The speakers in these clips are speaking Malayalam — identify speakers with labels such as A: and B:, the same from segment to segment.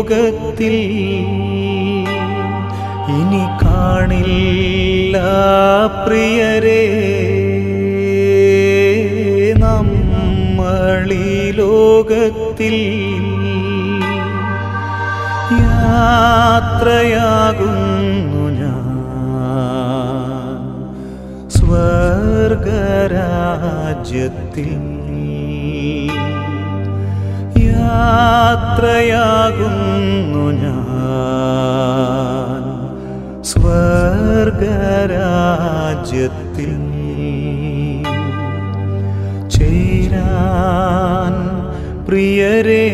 A: ലോകത്തിൽ ഇനി കാണില്ല പ്രിയരെ നമ്മളീ ലോകത്തിൽ യാത്രയാകുന്നു ഞാൻ സ്വർഗരാജ്യത്തിൽ യാത്രയാകുന്നു ഞാൻ സ്വർഗരാജ്യത്തിൽ ചേരാൻ പ്രിയരെ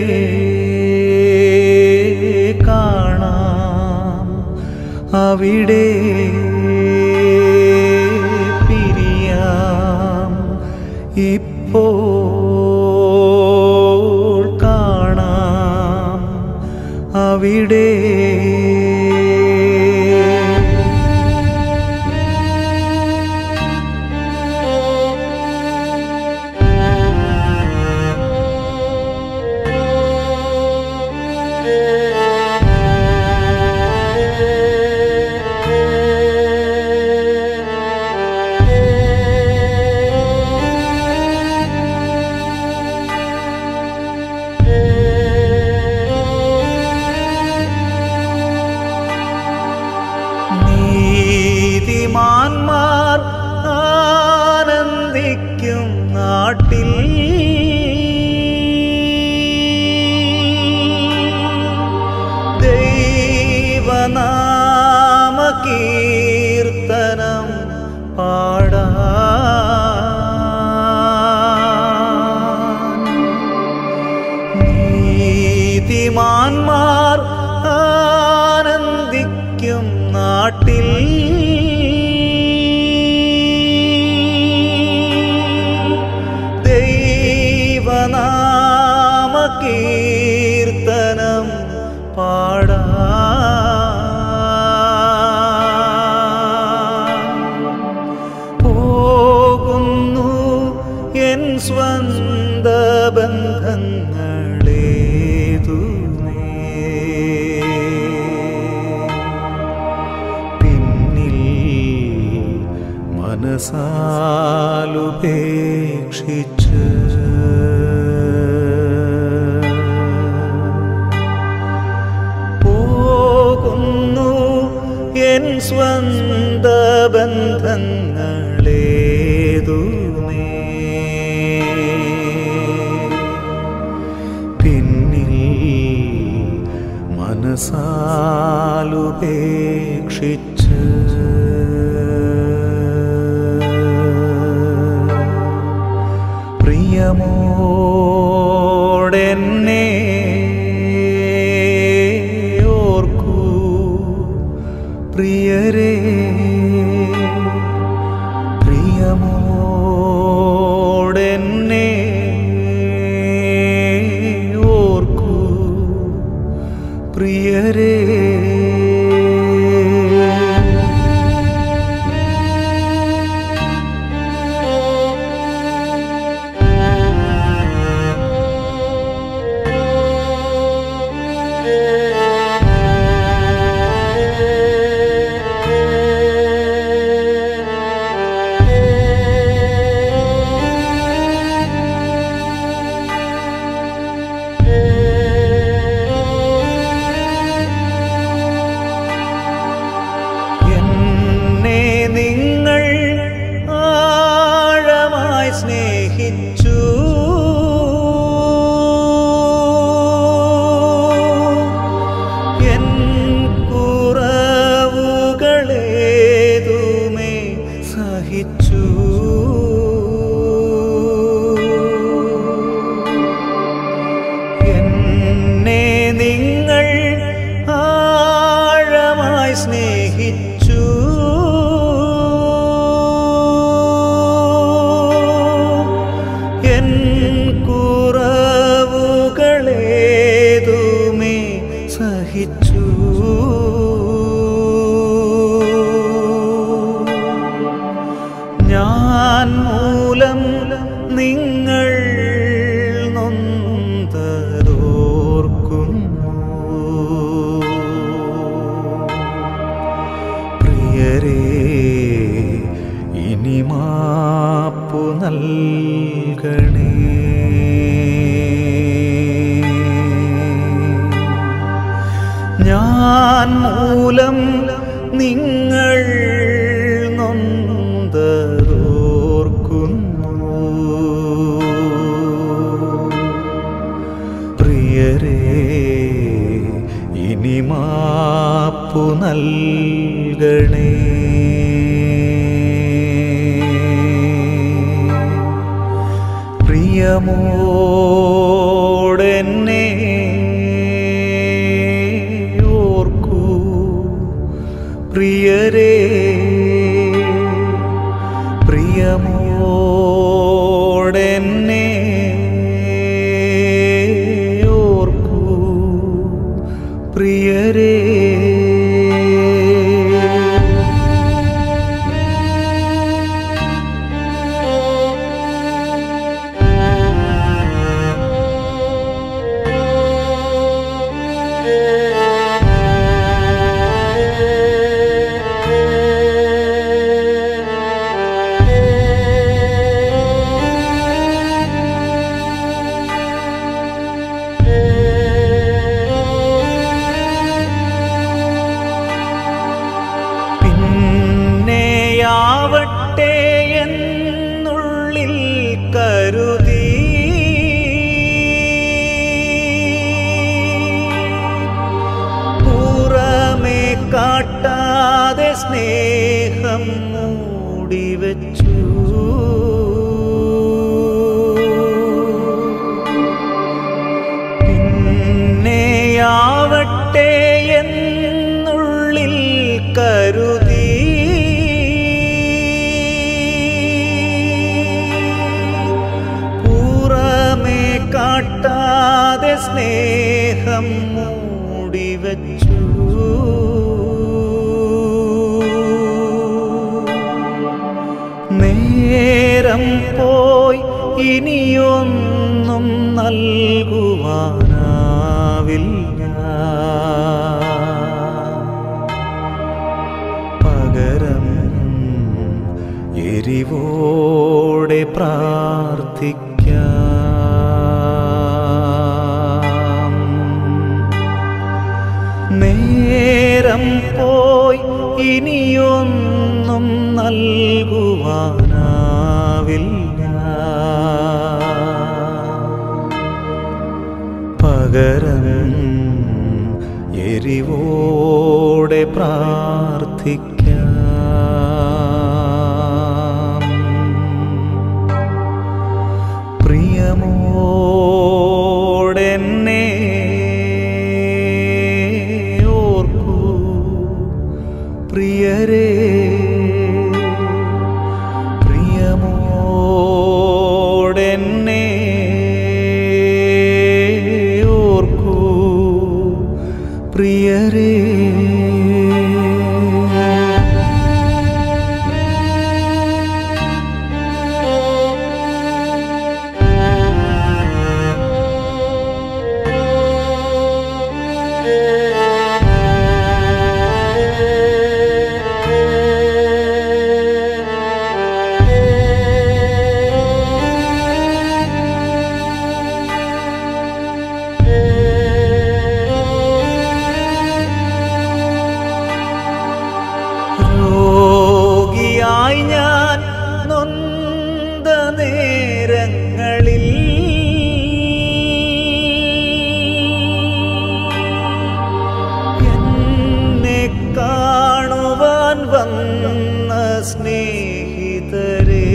A: കാണാം അവിടെ പിരിയാം ഇപ്പോൾ കാണാം അവിടെ നീതിമാന്മാർ ആനന്ദിക്കും നാട്ടിൽ ദൈവനാമ കീർത്തനം പാടാൻ നീതിമാന്മാർ ആനന്ദിക്കും നാട്ടിൽ ദൈവനാമ കീർത്തനം പാടാൻ പോകുന്നു എൻ സ്വന്ത ബന്ധങ്ങളേതുമേ പിന്നിൽ മനസാലുപേക്ഷിച്ച് പോകുന്നു എൻ സ്വന്ത ബന്ധങ്ങളേതുമേ പിന്നിൽ മനസാലുപേക്ഷിച്ച് പ്രിയമോടെന്നെ ഓർക്കൂ പ്രിയരേ പ്രിയമോടെന്നെ ഓർക്കൂ പ്രിയരേ എന്നെ നിങ്ങൾ ആഴമായി സ്നേഹിച്ചു എൻ കുറവുകളേതുമേ സഹിച്ചു എന്നെ നിങ്ങൾ ആഴമായി സ്നേഹിച്ചു എൻ കുറവുകളേതുമേ സഹിച്ചു ഞാൻ മൂലം നിങ്ങൾ നൊന്തതോർക്കുന്നു ഞാൻ മൂലം നിങ്ങൾ നൊന്തതോർക്കുന്നു പ്രിയരേ ഇനി മാപ്പു നൽകണേ പ്രിയമോടെന്നെ ഓർക്കൂ പ്രിയരേ പ്രിയമോടെന്നെ ഓർക്കൂ പ്രിയരേ പിന്നെയാവട്ടെ എന്നുള്ളിൽ കരുതി പുറമേ കാട്ടാതെ സ്നേഹം മൂടിവെച്ചു പിന്നെയാവട്ടെ എന്നുള്ളിൽ കരുതി പുറമേ കാട്ടാതെ സ്നേഹം മൂടിവെച്ചു നേരം പോയി ഇനിയൊന്നും നൽകുവാനാവില്ല പകരം എരിവോടെ പ്രാർത്ഥിക്കാം നേരം പോയി ഇനിയൊന്നും നൽകുവാനാവില്ല പകരം എരിവോടെ പ്രാർത്ഥിക്കാം പ്രിയമോടെന്നെ ഓർക്കൂ പ്രിയരേ പ്രിയമോടെന്നെ ഓർക്കൂ പ്രിയരേ രോഗിയായി ഞാൻ നൊന്ത നേരങ്ങളിൽ എന്നെ കാണുവാൻ വന്ന സ്നേഹിതരേ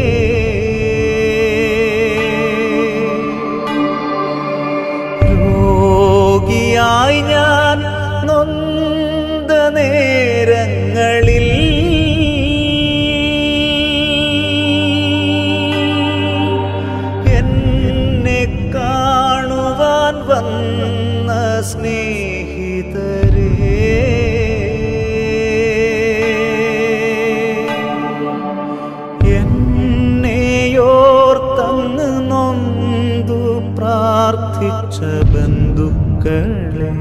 A: രോഗിയായി ഞാൻ നൊന്ത നേരങ്ങളിൽ എന്നെ കാണുവാൻ വന്ന സ്നേഹിതരേ എന്നെയോർത്തങ്ങ് നൊന്തു പ്രാർത്ഥിച്ച ബന്ധുക്കളെ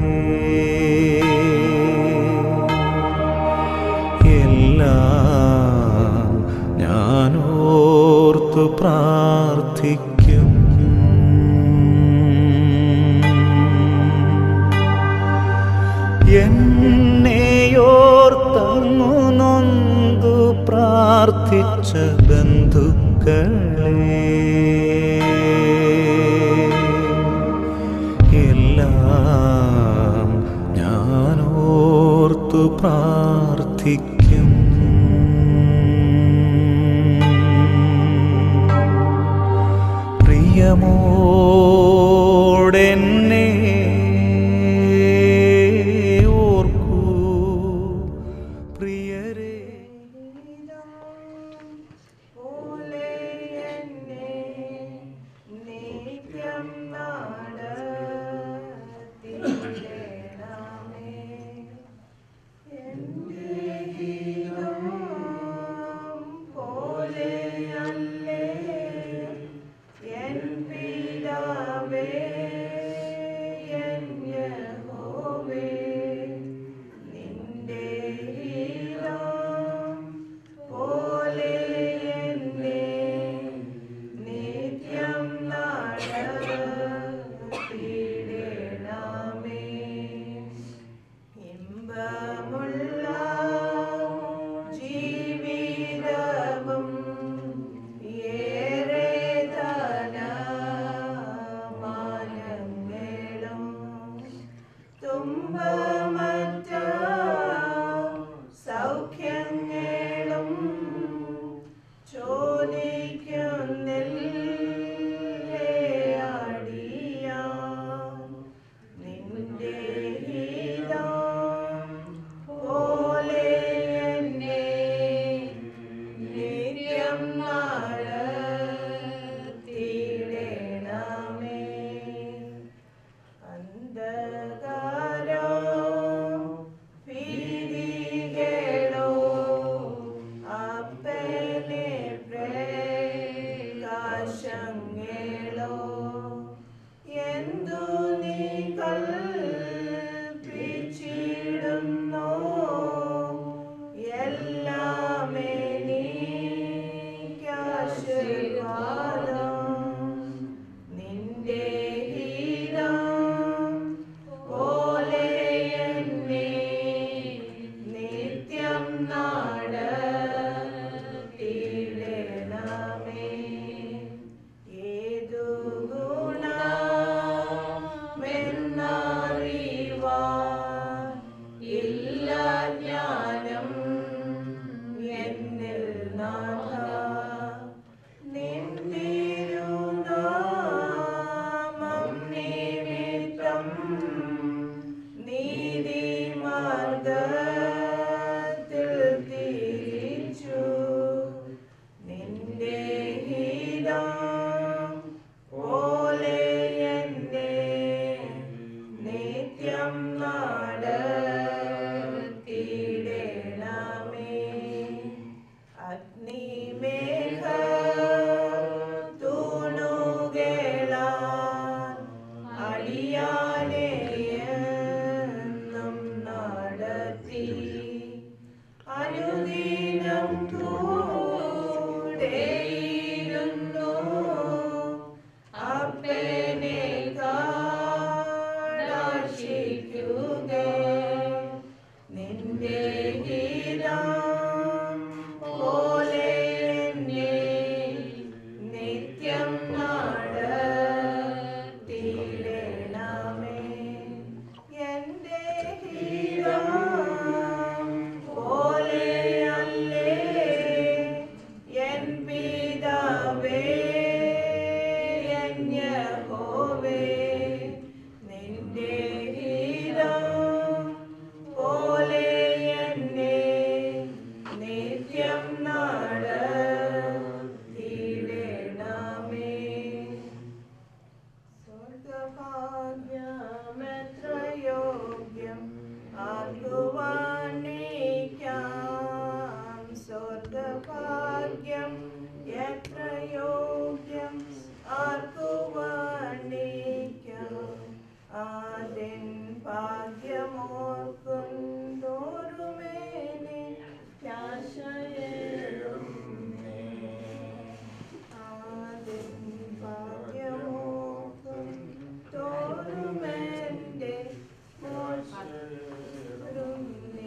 A: എല്ലാം ഞാനോർത്തു പ്രാർത്ഥിക്കും എൻ പ്രാർത്ഥിച്ച ബന്ധുക്കളെ എല്ലാം ഞാനോർത്തു പ്രാർത്ഥിക്കും പ്രിയമോടെന്നെ ഓർക്കൂ പ്രിയരേ
B: പോലെ എന്നെ നിത്യം നടത്തിയിടണമേ. എന്റെ ഗീതം പോലെയല്ലേ എൻ പിതാവേ, എൻ യഹോവേ, നിന്റെ ഗീതം പോലെ എന്നെ നിത്യം നടത്തിയിടണമേ. ഇമ്പമുള്ള ജീവിതവും ഏറെ ധനമാനങ്ങളും തുമ്പമറ്റ സൗഖ്യങ്ങളും ചോദിക്കുന്നില്ലടിയാൻ നിന്റെ ഹിതം പോലെ എന്നെ നിത്യം നടത്തിയിടണമേ. അന്ധകാരോ ഭീതികളോ അപ്പനെ പ്രകാശങ്ങളോ എന്തു നീ കൽപ്പിച്ചിടുന്നോ എല്ലാം എനിക്കാശീർവാദം നിന്റെ ഹിതം പോലെ എന്നെ നിത്യം നടത്തിയിടണമേ. ഏതു ഗുണമെന്നറിവാൻ ഇല്ല ജ്ഞാനം എന്നിൽ നാഥ നിന്തിരുനാമം നിമിത്തം നീതിമാർഗത്തിൽ തിരിച്ചു നിന്റെ ഹിതം പോലെ എന്നെ നിത്യം നടത്തിയിടണമേ അഗ്നിമേഘ തൂണുകളാൽ അടിയാനെയെന്നും നടത്തി അനുദിനം കൂടെയിരുന്നു അപ്പനെ കാടാശിക്കുക നിന്റെ ഗീതം പോലെ എന്നെ നിത്യം നടത്തിയിടണമേ. എന്റെ ഗീതം പോലെയല്ലേ എൻ പിതാവേ, എൻ യഹോവേ, നിന്റെ ഗീതം പോലെ എന്നെ നിത്യം നടത്തിയിടണമേ. സ്വർഗഭാഗ്യമെത്ര യോഗ്യം ആർക്കുവാണിക്കാം സ്വർഗഭാഗ്യം എത്ര യോഗ്യം ആർക്കുവാണിക്കാം ആദിൻ ഭാഗ്യമോർക്കും തോറുമേനെ ആശയേറുന്നേ. ആദിൻ ഭാഗ്യമോർക്കും തോറുമെന്റെ മോശം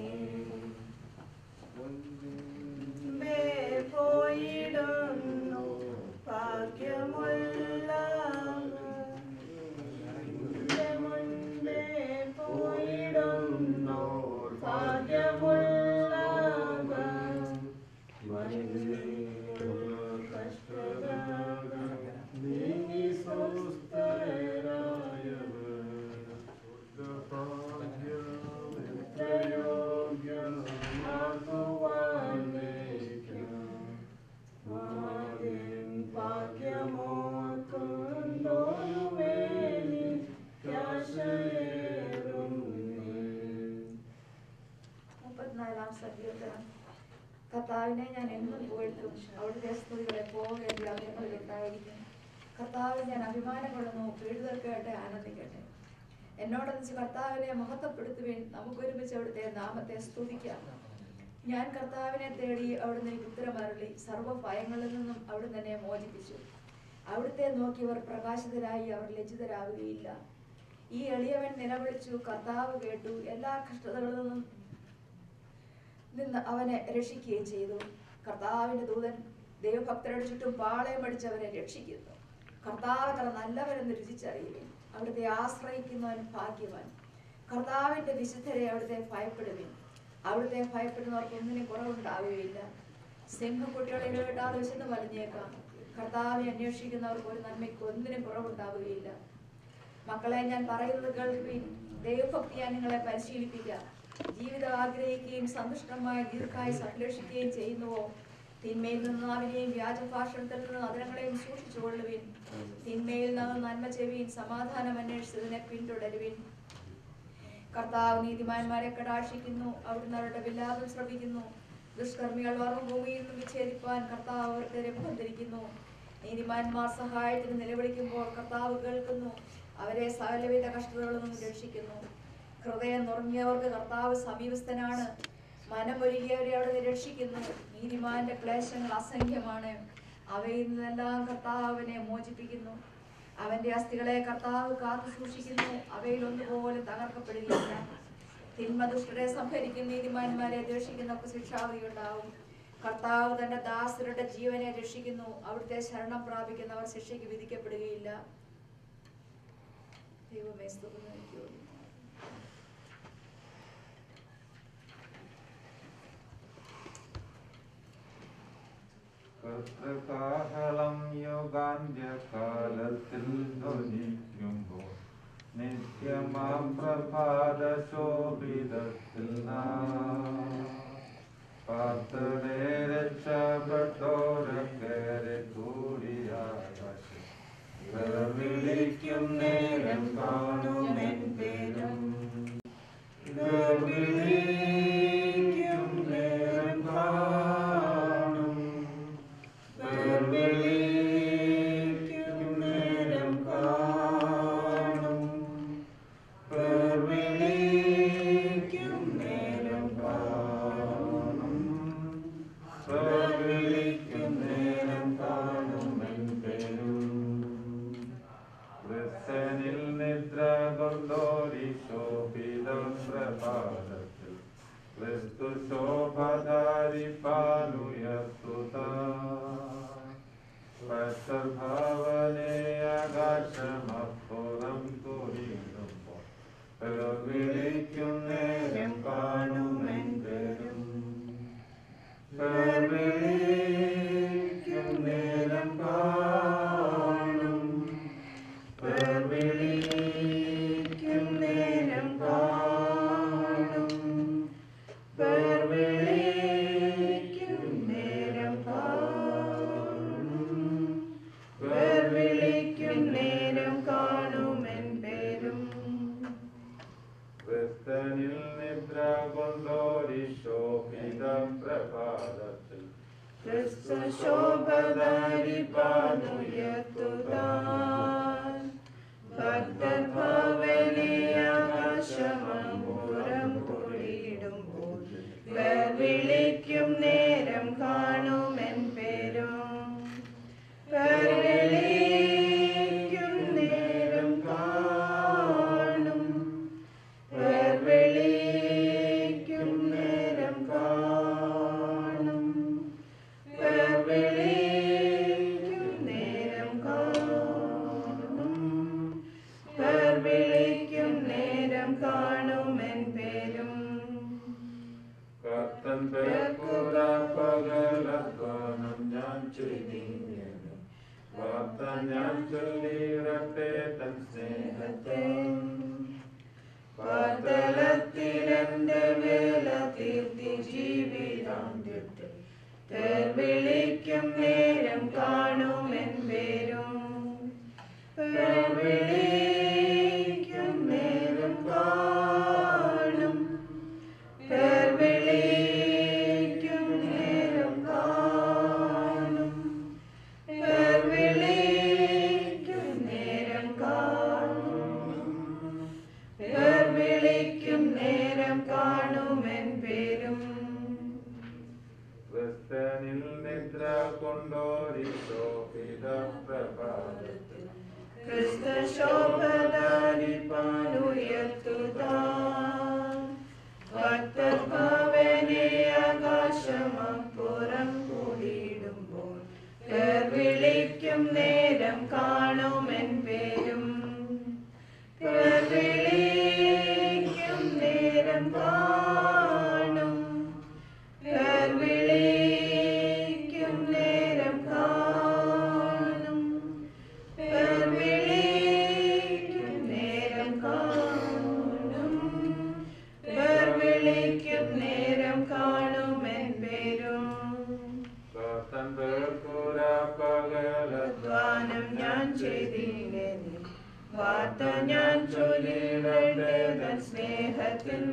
C: കർത്താവിനെ ഞാൻ എന്നും പുകഴ്ത്തും അവിടുത്തെ സ്തുതികൾ എപ്പോഴും എൻ്റെ അഭിമുഖത്തിൽ ഉണ്ടായിരിക്കും കർത്താവിൽ ഞാൻ അഭിമാനം കൊള്ളുന്നു പീഡിതർ കേട്ട് ആനന്ദിക്കട്ടെ എന്നോടൊന്നിച്ച് കർത്താവിനെ മഹത്വപ്പെടുത്തുവിൻ നമുക്കൊരുമിച്ച് അവിടുത്തെ നാമത്തെ സ്തുതിക്കാം ഞാൻ കർത്താവിനെ തേടി അവിടുന്ന് എനിക്ക് ഉത്തരമരളി സർവ്വ ഭയങ്ങളിൽ നിന്നും അവിടുന്ന് എന്നെ മോചിപ്പിച്ചു അവിടുത്തെ നോക്കിയവർ പ്രകാശിതരായി അവർ ലജ്ജിതരാവുകയില്ല ഈ എളിയവൻ നിലവിളിച്ചു കർത്താവ് കേട്ടു എല്ലാ കഷ്ടതകളിൽ നിന്നും നിന്ന് അവനെ രക്ഷിക്കുകയും ചെയ്തു കർത്താവിന്റെ ദൂതൻ ദൈവഭക്തരുടെ ചുറ്റും പാളയമടിച്ച് അവരെ രക്ഷിക്കുന്നു കർത്താവ് അത്ര നല്ലവരെന്ന് രുചിച്ചറിയുവിൻ അവിടുത്തെ ആശ്രയിക്കുന്നവൻ ഭാഗ്യവാൻ കർത്താവിന്റെ വിശുദ്ധരെ അവിടുത്തെ ഭയപ്പെടുവിൻ അവിടുത്തെ ഭയപ്പെടുന്നവർക്ക് ഒന്നിനും കുറവുണ്ടാവുകയില്ല സിംഹക്കുട്ടികളെ ഇടപെട്ടാൽ വിശന്ന് വലഞ്ഞേക്കാം കർത്താവിനെ അന്വേഷിക്കുന്നവർക്ക് ഒരു നന്മയ്ക്ക് ഒന്നിനും കുറവുണ്ടാവുകയില്ല മക്കളെ ഞാൻ പറയുന്നത് കേൾക്കുവിൻ ദൈവഭക്തി ഞാൻ നിങ്ങളെ പരിശീലിപ്പിക്കാം ജീവിതം ആഗ്രഹിക്കുകയും സന്തുഷ്ടമായ ദീർഘായി സംരക്ഷിക്കുകയും ചെയ്യുന്നുവോ തിന്മയിൽ നിന്ന് നാവിനെയും വ്യാജഭാഷണത്തിൽ നിന്ന് അതിരങ്ങളെയും സൂക്ഷിച്ചുകൊള്ളുവിൻ തിന്മയിൽ നിന്ന് നന്മ ചെവിൻ സമാധാനം അന്വേഷിച്ചതിനെ പിന്തുടരുവിൻ കർത്താവ് നീതിമാന്മാരെ കടാക്ഷിക്കുന്നു അവിടുന്ന് അവരുടെ വിലാപം ശ്രമിക്കുന്നു ദുഷ്കർമ്മികൾ വറും ഭൂമിയിൽ നിന്ന് വിച്ഛേദിപ്പാൻ കർത്താവ് അവർക്ക് രംഭം നീതിമാന്മാർ സഹായത്തിന് നിലവിളിക്കുമ്പോൾ കർത്താവ് കേൾക്കുന്നു അവരെ സകലവിധ കഷ്ടതകളിൽ നിന്നും രക്ഷിക്കുന്നു ഹൃദയം നുറങ്ങിയവർക്ക് കർത്താവ് സമീപസ്ഥനാണ് മനമൊരുകിയവരെ അവിടെ രക്ഷിക്കുന്നു നീതിമാന്റെ ക്ലേശങ്ങൾ അസംഖ്യമാണ് അവയിൽ നിന്നെല്ലാം കർത്താവിനെ മോചിപ്പിക്കുന്നു അവന്റെ അസ്ഥികളെ കർത്താവ് കാത്തു സൂക്ഷിക്കുന്നു അവയിൽ ഒന്നുപോലും തകർക്കപ്പെടുകയില്ല തിന്മ ദുഷ്ടരെ സംഹരിക്കുന്ന നീതിമാന്മാരെ ദ്വേഷിക്കുന്നവർക്ക് ശിക്ഷാവിധി ഉണ്ടാവും കർത്താവ് തന്റെ ദാസരുടെ ജീവനെ രക്ഷിക്കുന്നു അവിടുത്തെ ശരണം പ്രാപിക്കുന്നവർ ശിക്ഷയ്ക്ക് വിധിക്കപ്പെടുകയില്ല ദൈവമേ സ്തുതിക്കുന്നു എനിക്ക് വേണ്ടി.
D: കർത്തകാഹളം യുഗാന്ത്യകാലത്തിൽ ധ്വനിക്കുമ്പോൾ നിത്യമാം പ്രഭാത ശോഭിതത്തിൽ പാത്തരെ രക്ഷപ്പെട്ടോരക്കേറെ കൂടിയാകാശം വിളിക്കും നേരം കാണുമെൻ പേരും വിളിക്കും നേരം കാണും വിളിക്കും നേരം കാണും വിളിക്കും നേരം കാണും വിളിക്കും നേരം കാണുമെൻ പേരും ക്രിസ്തനിൽ നിദ്ര കൊണ്ടോരി ശോഭിതം പ്രഭാതത്തിൽ ക്രിസ്തു ശോഭധാരിപ്പാനുയർത്തുത ഭവനെ ആകാശമപ്പുറം കുറിയുമ്പോൾ വിളിക്കും നേരം കാണുമെൻ പേരും വിളിക്കും നേരം കാണും വിളിക്കും നേരം കാണും വിളിക്കും നേരം കാണും വിളിക്കും നേരം കാണുമെൻ പേരും ക്രിസ്തനിൽ നിദ്ര കൊണ്ടോരി ശോഭിത പ്രഭാതത്തിൽ
B: ക്രിസ്തു ശോഭധാരിപ്പാനുയർത്തുതാൻ ഭക്തർ ഭവനെ ആകാശമമ്പുറം പൊടിയിടുമ്പോൾ പേർ വിളിക്കും നേരം കാണുമെൻ പേരും പേർ വിളിക്കും നേരം കാണും പേർ വിളിക്കും നേരം കാണും പേർ വിളിക്കും നേരം കാണും പേർ വിളിക്കും നേരം കാണുമെൻ പേരും
D: കർത്തൻ പേർക്കുക പകലധ്വാനം ഞാൻ ചെയ്തിങ്ങനെ വാർത്ത ഞാൻ ചൊല്ലിയിടട്ടെ തൻ സ്നേഹത്തെ
B: പാതളത്തിലെന്റെ വേല തീർത്തി ജീവിതാന്ത്യത്തിൽ പേർ വിളിക്കും നേരം കാണുമെൻ പേരും പേർ വിളിക്കും നേരം കാണും പേർ വിളിക്കും നേരം എൻ്റെ തൻ സ്നേഹത്തിൻ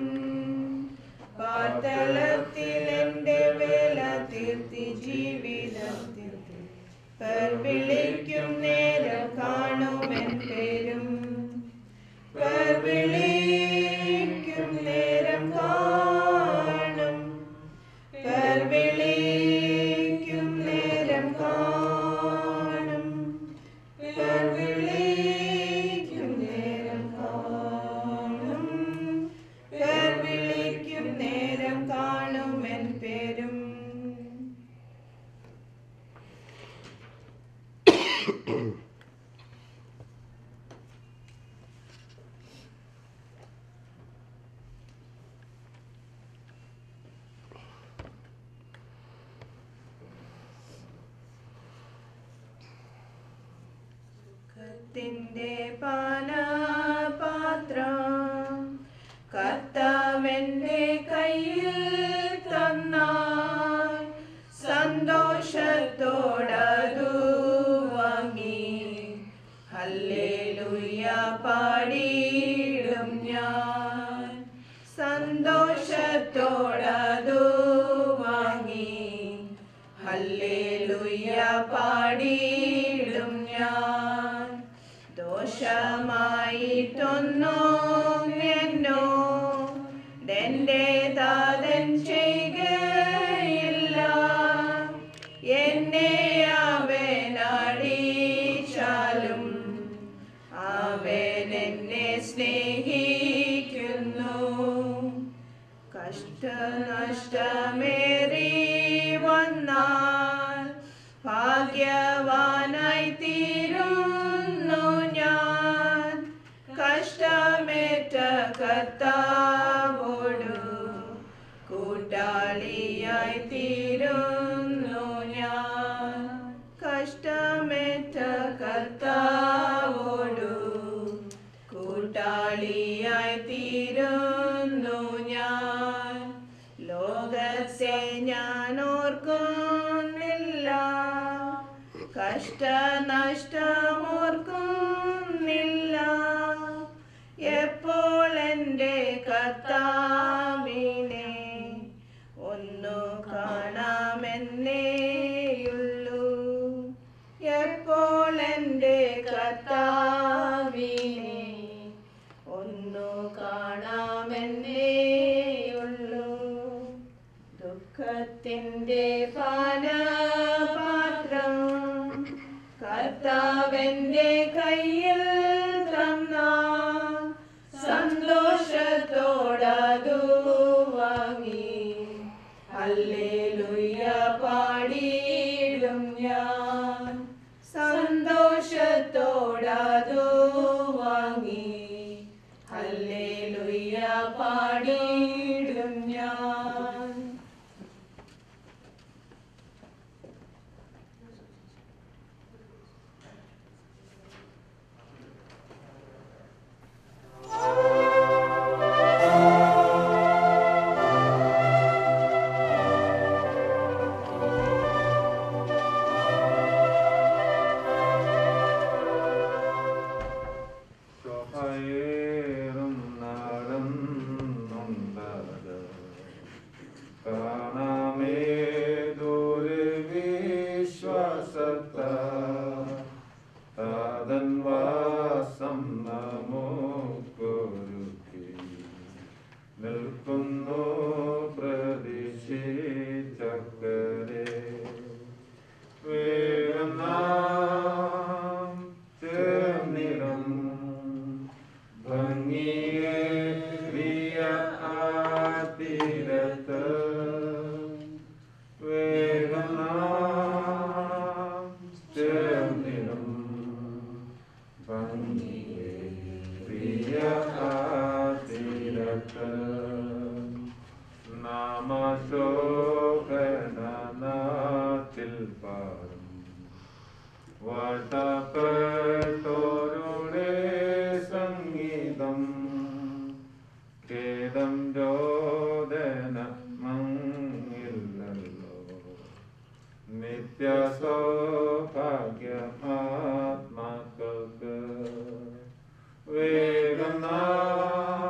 B: പാർത്തലത്തിൽ എൻ്റെ വേല തീർത്തി ജീവിതം തീർത്തി പേർ വിളിക്കും നേരം കാണുമെൻ പേരും പേർ വിളിക്കും നേരം കാണും പേർ വിളിക്കും നേരം കാണും പേർ വിളിക്കും നേരം കാണും പേർ വിളിക്കും നേരം കാണും എൻ പേരും കത്തിന്റെ പാനപാത്രം കർത്താവെന്റെ കയ്യിൽ തന്നാൽ സന്തോഷത്തോടതു വാങ്ങി ഹല്ലേലൂയ പാടിയിടും ഞാൻ സന്തോഷത്തോടതു വാങ്ങി ഹല്ലേലൂയ പാടിയിടും ഞാൻ ദോഷമായിട്ടൊന്നും എന്നോ എന്റെ ദാതൻ ചെയ്യുകയില്ല എന്നെ അവനടിച്ചാലും അവൻ എന്നെ സ്നേഹിക്കുന്നു കഷ്ടനഷ്ടമേറി വന്നാൽ ഭാഗ്യവാനായി തീരുന്നു ഞാൻ കഷ്ടമേറ്റ കർത്താവോടു കൂട്ടാളിയായി തീരുന്നു ഞാൻ കഷ്ടമേറ്റ കർത്താവോടു കൂട്ടാളിയായി തീരുന്നു ഞാൻ ലോകത്തെ ഞാൻ ഓർക്കുന്നില്ല കഷ്ടനഷ്ടമോർക്കുന്നില്ല എപ്പോൾ എൻ്റെ കർത്താവിനെ ഒന്നു കാണാമെന്നേയുള്ളൂ എപ്പോൾ എൻ്റെ കർത്താവിനെ ഒന്നു കാണാമെന്നേയുള്ളൂ ദുഃഖത്തിൻ്റെ പാനപാത്രം കർത്താവെന്റെ കയ്യിൽ തന്ന സന്തോഷത്തോടതു വാങ്ങി ഹല്ലേലൂയ പാടിയിടും ഞാൻ സന്തോഷത്തോടതു വാങ്ങി ഹല്ലേലൂയ പാടിയിടും ഞാൻ
D: സ്വഹയേറും നടന്നുണ്ടത് കാണാമേ ദൂരെ വിശ്വാസത്ത താതൻ വാസം നമുക്കൊരുക്കി നിൽക്കുന്നു പ്രതീക്ഷിച്ചക്കരെ വേഗം നാം ചേർന്നിടും ഭംഗിയേറിയ ആ തീരത്ത് വേഗം നാം ചേർന്നിടും ഭംഗിയേറിയ ആ തീരത്ത് നാമശോഭനാത്തിൽ പാടും വാഴ്ത്തപ്പെട്ടോരുടെ സംഗീതം ഖേദം രോദന മങ്ങില്ലല്ലോ നിത്യ സൗഭാഗ്യമാത്മാക്കൾക്ക് വേഗം നാം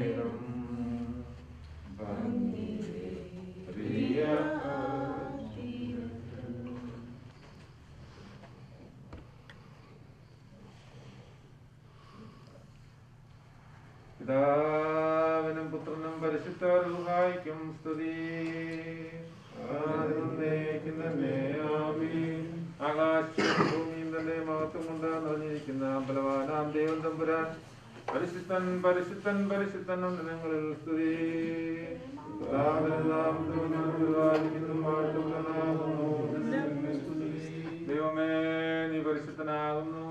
D: നേരം പ്രിയ പിതാവിനും പുത്രനും പരിശുദ്ധ റൂഹായിക്കും സ്തുതി ആദ്യം എന്നേക്കും തന്നെ. ആമീൻ. ആകാശവും ഭൂമിയും തന്നെ മഹത്വം കൊണ്ട് നിറഞ്ഞിരിക്കുന്ന ബലവാനാം ദൈവം തമ്പുരാൻ പരിശുദ്ധൻ പരിശുദ്ധൻ പരിശുദ്ധൻ ഉണ്ട് ഞങ്ങളിൽ സ്തുതി പിതാവിനും നാമത്തിലും പരിപാലിക്കുന്നു വാഴ്ത്തപ്പെടുന്നാകുന്നു. ദൈവമേ നീ പരിശുദ്ധനാകുന്നു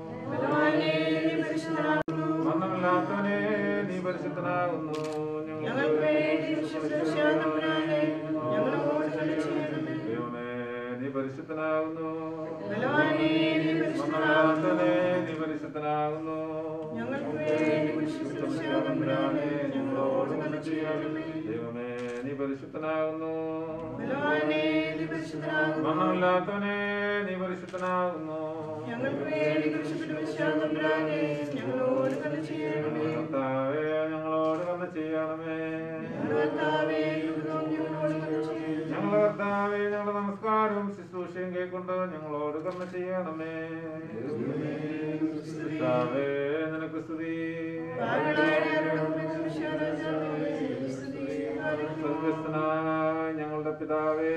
D: മരണമില്ലാത്തവനെ നീ പരിശുദ്ധനാകുന്നു
E: ഞങ്ങൾക്ക് വേണ്ടി വിശുദ്ധശാന്തപുരാനെ ഞങ്ങളോട് കരുണ ചെയ്യണമേ.
D: ദൈവമേ നീ പരിശുദ്ധനാകുന്നു
E: ബലവാനേ, നീ
D: മരണമില്ലാത്തവനെ നീ പരിശുദ്ധനാകുന്നു
E: ഞങ്ങൾക്ക് വേണ്ടി വിശുദ്ധശാന്തപുരാനെ ഞങ്ങളോട് കരുണ ചെയ്യണമേ.
D: ദൈവമേ നീ പരിശുദ്ധനാകുന്നു
E: ബലവാനേ, നീ പരിശുദ്ധനാകുന്നു.
D: മരണമില്ലാത്തവനെ നീ പരിശുദ്ധനാകുന്നു
E: ഞങ്ങൾക്ക് വേണ്ടി വിശുദ്ധശാന്തപുരാനെ ഞങ്ങളോട് കരുണ ചെയ്യണമേ.
D: കർത്താവേ ഞങ്ങളോട് കണ്ണ ചെയ്യണമേ
E: ഞങ്ങളുടെ കർത്താവേ, കൃപയും ഞങ്ങളോട് കരുണ ചെയ്യണമേ.
D: ഞങ്ങളുടെ കർത്താവേ ഞങ്ങളുടെ നമസ്കാരവും ശുശ്രൂഷയും കൈക്കൊണ്ട് ഞങ്ങളോട് കർമ്മ ചെയ്യണമേ കർത്താവേ നിനക്ക് സ്തുതി സ്വർഗസ്ഥനായ ഞങ്ങളുടെ പിതാവേ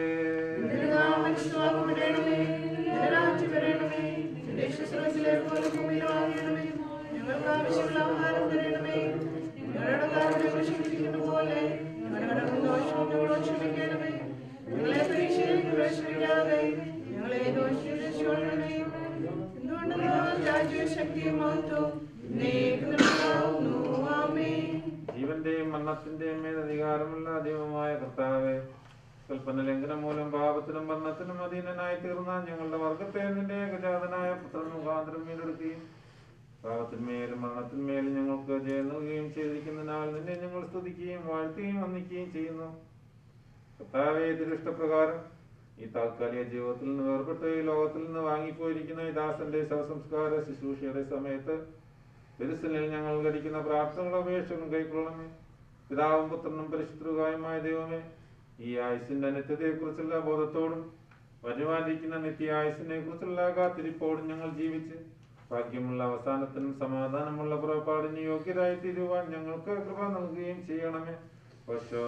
E: ഞങ്ങൾക്ക് ആവശ്യമുള്ള ആഹാരം തരണമേ ഞങ്ങളുടെ കാര്യം ക്ഷമിക്കുന്ന പോലെ ഞങ്ങളുടെ ദോഷം ഞങ്ങളോട് ക്ഷമിക്കണമേ ഞങ്ങളെ പരീക്ഷയിലേക്ക് പ്രവേശിപ്പിക്കാതെ ഞങ്ങളെ ദോഷം രക്ഷിക്കണമേ എന്തുകൊണ്ട് രാജ്യവും ശക്തിയും മഹത്വവും നീക്കുന്നുണ്ടാവുന്നു ആമേൻ
D: ജീവന്റെയും മരണത്തിന്റെയും മേൽ അധികാരമുള്ള ദൈവമായ കർത്താവേ കൽപ്പന ലംഘനം മൂലം പാപത്തിനും മരണത്തിനും അധീനനായി തീർന്ന ഞങ്ങളുടെ വർഗത്തെ നിന്റെ ഏകജാതനായ പുത്രൻ മുഖാന്തരം വീണ്ടെടുക്കുകയും പാപത്തിന്മേലും മരണത്തിന്മേലും ഞങ്ങൾക്ക് ജയം നൽകുകയും ചെയ്തിരിക്കുന്നതിനാൽ നിന്നെ ഞങ്ങൾ സ്തുതിക്കുകയും വാഴ്ത്തുകയും വന്ദിക്കുകയും ചെയ്യുന്നു കർത്താവേ തിരുഷ്ടപ്രകാരം ഈ താൽക്കാലിക ജീവിതത്തിൽ നിന്ന് വേർപെട്ട് ഈ ലോകത്തിൽ നിന്ന് വാങ്ങിപ്പോയിരിക്കുന്ന ഈ ദാസന്റെ ശവസംസ്കാര ശുശ്രൂഷയുടെ സമയത്ത് തിരുസനിൽ ഞങ്ങൾ ധരിക്കുന്ന പ്രാർത്ഥനകളും അപേക്ഷകളും കൈക്കൊള്ളണമേ പിതാവും പുത്രനും പരിശുദ്ധരുകായുമായ ദൈവമേ ഈ ആയുസിന്റെ നിത്യതയെക്കുറിച്ചുള്ള ബോധത്തോടും വരുവാനിരിക്കുന്ന നിത്യ ആയുസിനെ കുറിച്ചുള്ള കാത്തിരിപ്പോടും ഞങ്ങൾ ജീവിച്ച് ഭാഗ്യമുള്ള അവസാനത്തിനും സമാധാനമുള്ള പുറപ്പാടിന് യോഗ്യരായി തീരുവാൻ ഞങ്ങൾക്ക് കൃപ നൽകുകയും ചെയ്യണമേ പശോ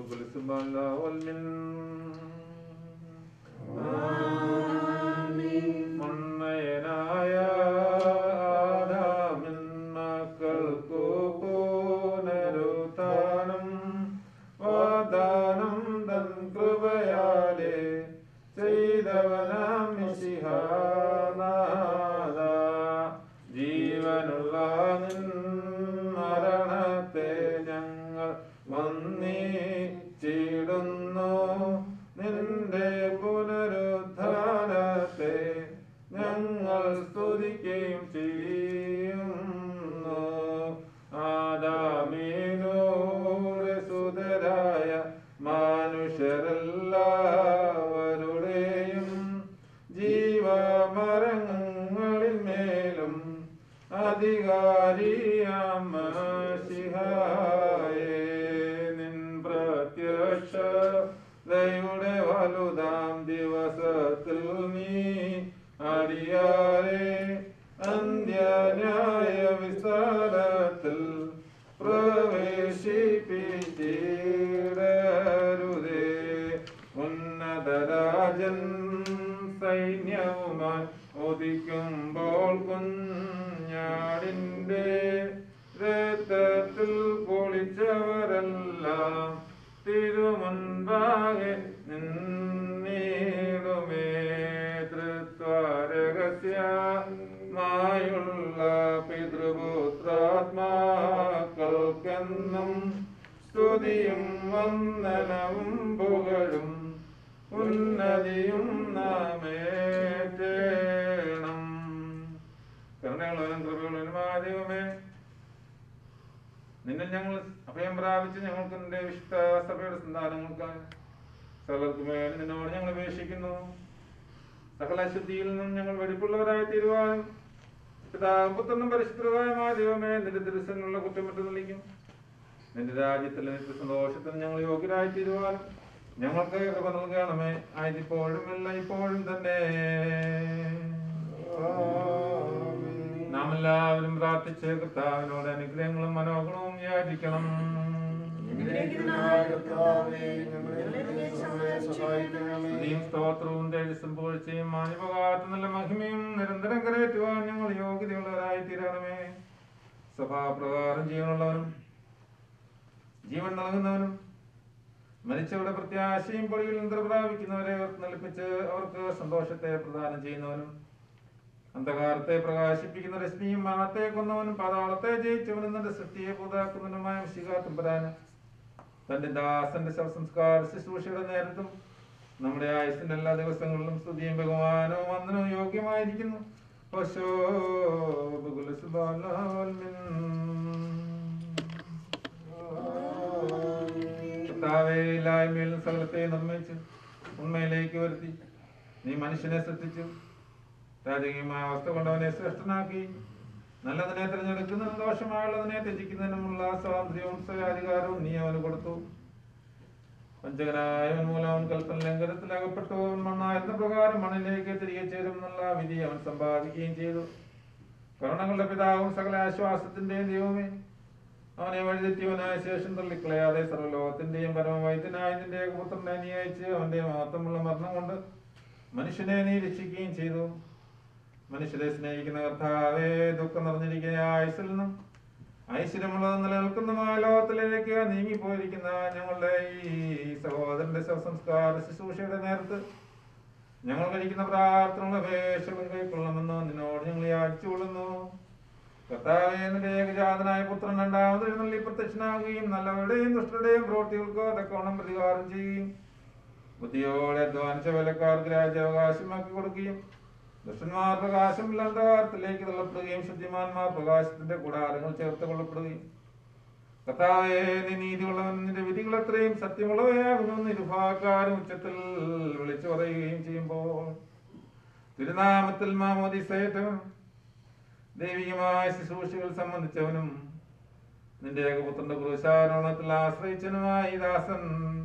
D: മണ്ണയനായ ആദാമിൻ മക്കൾക്കു പുനരുത്ഥാനം വാദാനം തൻ കൃപയാലെ ചെയ്തവനാം മിശിഹാനാഥ ജീവനുള്ള നിൻ മരണത്തെ ഞങ്ങൾ വന്നിച്ചിടുന്നു നിന്റെ പുനരുദ്ധാനത്തെ ഞങ്ങൾ സ്തുതിക്കുകയും ചെയ്യുന്നു ആദാമീനോടെ സുതരായ മനുഷ്യരെല്ലാവരുടെയും ജീവമരങ്ങളിൽ മേലും അധികാരിയാം ശിഹായേ നിൻ പ്രത്യക്ഷ ദയുടെ വലുതാം ദിവസത്തിൽ നീ അടിയാരെ അന്ത്യന്യായ വിസ്താരത്തിൽ പ്രവേശിപ്പിച്ചിടരുതേ ഉന്നതരാജൻ സൈന്യവുമായി ഒതിക്കുമ്പോൾ കുഞ്ഞാടിന്റെ രക്തത്തിൽ പൊളിച്ചവരെല്ലാം തിരുമുൻപാകെ നിന്നീടുമേ തൃത്വരഹസ്യമായുള്ള പിതൃപുത്രാത്മാക്കൾക്കെന്നും സ്തുതിയും വന്ദനവും പുകഴും ഉന്നതിയും നാമേറ്റേണം കരുണയുള്ളവനും കൃപയുള്ളവനുമായ ദൈവമേ നിന്നെ ഞങ്ങൾ അഭയം പ്രാപിച്ച് ഞങ്ങൾക്ക് നിന്റെ വിശുദ്ധ സഭയുടെ സന്താനങ്ങൾക്ക് സകലർക്കുമേൽ നിന്നോട് ഞങ്ങൾ അപേക്ഷിക്കുന്നു സകല ശുദ്ധിയിൽ നിന്നും ഞങ്ങൾ വെടിപ്പുള്ളവരായി തീരുവാനും പിതാവും പുത്രനും പരിശുദ്ധമായ ദൈവമേ നിന്റെ ദിവസങ്ങളിലുള്ള കുറ്റമറ്റ നിലയ്ക്കും നിന്റെ രാജ്യത്തിലെ നിത്യ സന്തോഷത്തിന് ഞങ്ങൾ യോഗ്യരായി തീരുവാനും ഞങ്ങൾക്ക് കൃപ നൽകണമേ ആയതിപ്പോഴും എല്ലാം ഇപ്പോഴും തന്നെ നാം എല്ലാവരും പ്രാർത്ഥിച്ച് കർത്താവിനോട് അനുഗ്രഹങ്ങളും മനോഗുണവും യാചിക്കണം
E: അനുഗ്രഹിക്കണമായ കർത്താവേ, ഞങ്ങളെ സഹായ- സഹായിക്കണമേ.
D: സ്തുതിയും സ്തോത്രവും തേജസ്സും പുകഴ്ചയും മാനിപകാത്ത നല്ല മഹിമയും നിരന്തരം കരയറ്റുവാൻ ഞങ്ങൾ യോഗ്യതയുള്ളവരായി തീരണമേ സഭാപ്രകാരം ജീവനുള്ളവനും ജീവൻ നൽകുന്നവനും മരിച്ചവരുടെ പ്രത്യാശയും പൊടിയിൽ നിദ്ര പ്രാപിക്കുന്നവരെ ഉയർത്തെഴുന്നേൽപ്പിച്ച് അവർക്ക് സന്തോഷത്തെ പ്രദാനം ചെയ്യുന്നവനും അന്ധകാരത്തെ പ്രകാശിപ്പിക്കുന്ന രശ്മിയും മരണത്തെ കൊന്നവനും പാതാളത്തെ ജയിച്ചവനും തന്റെ സൃഷ്ടിയെ പുതാക്കുന്നവനുമായ ശിഖാത്തുമ്പരാന് തന്റെ ദാസന്റെ ശവസംസ്കാര ശുശ്രൂഷയുടെ നേരത്തും നമ്മുടെ ആയുസിന്റെ എല്ലാ ദിവസങ്ങളിലും സ്തുതിയും ബഹുമാനവും വന്ദനവും യോഗ്യമായിരിക്കുന്നു ഓശോ ബഹുല കർത്താവേ ഇല്ലായ്മയിലും സകലത്തെ നിർമ്മിച്ച് ഉണ്മയിലേക്ക് വരുത്തി നീ മനുഷ്യനെ സൃഷ്ടിച്ചു രാജകീയമായ അവസ്ഥ കൊണ്ടവനെ ശ്രേഷ്ഠനാക്കി നല്ലതിനെ തിരഞ്ഞെടുക്കുന്നതിനും ദോഷമായുള്ളതിനെ ത്യജിക്കുന്നതിനുമുള്ള സ്വാതന്ത്ര്യവും സ്വയാധികാരവും നീ അവന് കൊടുത്തു വഞ്ചകനായവൻ മൂലം അവൻ കൽപ്പന ലംഘനത്തിൽ അകപ്പെട്ടു അവൻ മണ്ണായിരുന്ന പ്രകാരം മണ്ണിലേക്ക് തിരികെ ചേരും എന്നുള്ള വിധി അവൻ സമ്പാദിക്കുകയും ചെയ്തു കരുണകളുടെ പിതാവും സകല ആശ്വാസത്തിന്റെയും ദൈവമേ അവനെ വഴിതെറ്റിയവനായ ശേഷം തള്ളിക്കളയാതെ സർവ്വലോകത്തിന്റെയും പരമവൈദ്യനായ നിന്റെ ഏകപുത്രനെ നീ അയച്ച് അവന്റെ മഹത്വമുള്ള മരണം കൊണ്ട് മനുഷ്യനെ നീ രക്ഷിക്കുകയും ചെയ്തു മനുഷ്യരെ സ്നേഹിക്കുന്ന കർത്താവേ ദുഃഖം നിറഞ്ഞിരിക്കുന്ന ആയുസിൽ നിന്നും ഐശ്വര്യമുള്ളത് നിലനിൽക്കുന്നമായ ലോകത്തിലേക്ക് നീങ്ങിപ്പോയിരിക്കുന്ന ഞങ്ങളുടെ ഈ സഹോദരന്റെ ശവസംസ്കാര ശുശ്രൂഷയുടെ നേരത്ത് ഞങ്ങൾ കഴിക്കുന്ന പ്രാർത്ഥനകളും അപേക്ഷകളും കൈക്കൊള്ളണമെന്ന് നിന്നോട് ഞങ്ങൾ യാചിച്ചുകൊള്ളുന്നു കർത്താവേ നിന്റെ ഏകജാതനായ പുത്രൻ രണ്ടാമത് എഴുന്നള്ളി പ്രത്യക്ഷനാകുകയും നല്ലവരുടെയും ദുഷ്ടരുടെയും പ്രവൃത്തികൾക്ക് തക്കവണ്ണം പ്രതികാരം ചെയ്യുകയും ബുദ്ധിയോടെ അധ്വാനിച്ച വിലക്കാർക്ക് രാജ്യാവകാശമാക്കി കൊടുക്കുകയും ദുഷ്ടന്മാർ പ്രകാശമില്ല അന്ധകാരത്തിലേക്ക് തള്ളപ്പെടുകയും ശുദ്ധിമാന്മാർ പ്രകാശത്തിന്റെ കൂടാരങ്ങൾ ചേർത്ത് കൊള്ളപ്പെടുകയും കർത്താവേ നീ നീതിയുള്ളവൻ നിന്റെ വിധികൾ എത്രയും സത്യമുള്ളവയാകുന്നു ഇരുഭാഗക്കാരും ഉച്ചത്തിൽ വിളിച്ചു പറയുകയും ചെയ്യുമ്പോൾ തിരുനാമത്തിൽ മാമോദിസേറ്റവനും ദൈവികമായ ശുശ്രൂഷകൾ സംബന്ധിച്ചവനും നിന്റെ ഏകപുത്രന്റെ പുരുഷാരോണത്തിൽ ആശ്രയിച്ചനുമായ ഈ ദാസൻ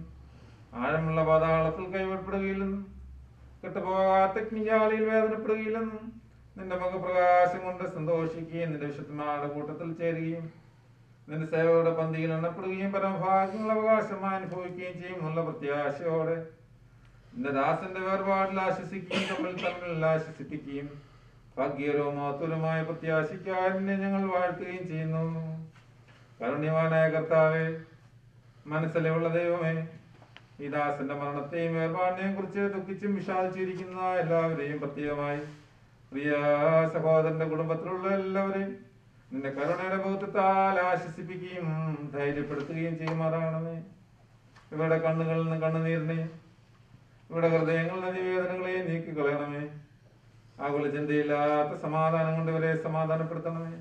D: ആഴമുള്ള പാതാളത്തിൽ കൈവിടപ്പെടുകയില്ലെന്നും കെട്ടുപോകാത്ത അഗ്നിജാലിയിൽ വേദനപ്പെടുകയില്ലെന്നും നിന്റെ മുഖപ്രകാശം കൊണ്ട് സന്തോഷിക്കുകയും നിന്റെ വിശുദ്ധന്മാരുടെ കൂട്ടത്തിൽ ചേരുകയും നിന്റെ സേവയുടെ പന്തിയിൽ എണ്ണപ്പെടുകയും പരമഭാഗ്യങ്ങൾ അവകാശമായി അനുഭവിക്കുകയും ചെയ്യും എന്നുള്ള പ്രത്യാശയോടെ നിന്റെ ദാസന്റെ വേർപാടിൽ ആശ്വസിക്കുകയും തമ്മിൽ തമ്മിൽ ആശ്വസിപ്പിക്കുകയും ഭാഗ്യകരവും മഹത്വരമായ പ്രത്യാശിക്കായി നിന്നെ ഞങ്ങൾ വാഴ്ത്തുകയും ചെയ്യുന്നു കരുണ്യവാനായ കർത്താവേ മനസ്സിലുള്ള ദൈവമേ ഈ ദാസന്റെ മരണത്തെയും വേർപാടിനെയും കുറിച്ച് ദുഃഖിച്ചും വിഷാദിച്ചിരിക്കുന്ന എല്ലാവരെയും പ്രത്യേകമായി പ്രിയ സഹോദരന്റെ കുടുംബത്തിലുള്ള എല്ലാവരെയും നിന്റെ കരുണയുടെ ബോധത്താൽ ആശ്വസിപ്പിക്കുകയും ധൈര്യപ്പെടുത്തുകയും ചെയ്യുമാറാകണമേ ഇവരുടെ കണ്ണുകളിൽ നിന്ന് കണ്ണുനീരിനെയും ഇവരുടെ ഹൃദയങ്ങളിൽ നിന്ന് നിവേദനങ്ങളെ നീക്കി കളയണമേ ആകുല ചിന്തയില്ലാത്ത സമാധാനം കൊണ്ട് ഇവരെ സമാധാനപ്പെടുത്തണമേ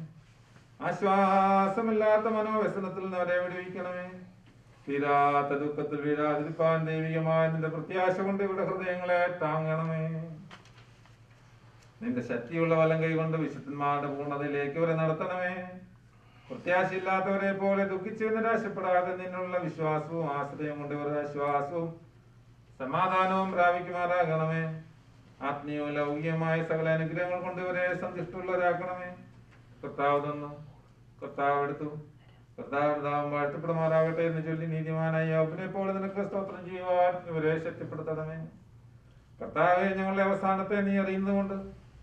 D: ആശ്വാസമില്ലാത്ത മനോവ്യസനത്തിൽ നിന്ന് അവരെ വിടുവിക്കണമേ തീരാത്ത ദുഃഖത്തിൽ വീഴാതിരിപ്പാൻ ദൈവികമായ നിന്റെ പ്രത്യാശ കൊണ്ട് ഇവിടെ ഹൃദയങ്ങളെ താങ്ങണമേ നിന്റെ ശക്തിയുള്ള വലം കൈകൊണ്ട് വിശുദ്ധന്മാരുടെ പൂർണ്ണതയിലേക്ക് അവരെ നടത്തണമേ പ്രത്യാശയില്ലാത്തവരെ പോലെ ദുഃഖിച്ച് നിരാശപ്പെടാതെ നിന്നുള്ള വിശ്വാസവും ആശ്രയം കൊണ്ട് ഇവരുടെ ആശ്വാസവും സമാധാനവും പ്രാപിക്കുമാറാകണമേ ആത്മീയവും ലൗകികമായ സകല അനുഗ്രഹങ്ങൾ കൊണ്ട് ഇവരെ സന്തുഷ്ടമുള്ളവരാക്കണമേ കർത്താവ് തന്നു കർത്താവ് എടുത്തു കർത്താവ് ദാവം വാഴ്ത്തപ്പെടുമാറാകട്ടെ എന്ന് ചൊല്ലി നീതിമാനായ യോബിനെ പോലെ നിനക്ക് സ്തോത്രം ചെയ്യുവാൻ ഇവരെ ശക്തിപ്പെടുത്തണമേ കർത്താവെ ഞങ്ങളുടെ അവസാനത്തെ നീ അറിയുന്നതുകൊണ്ട്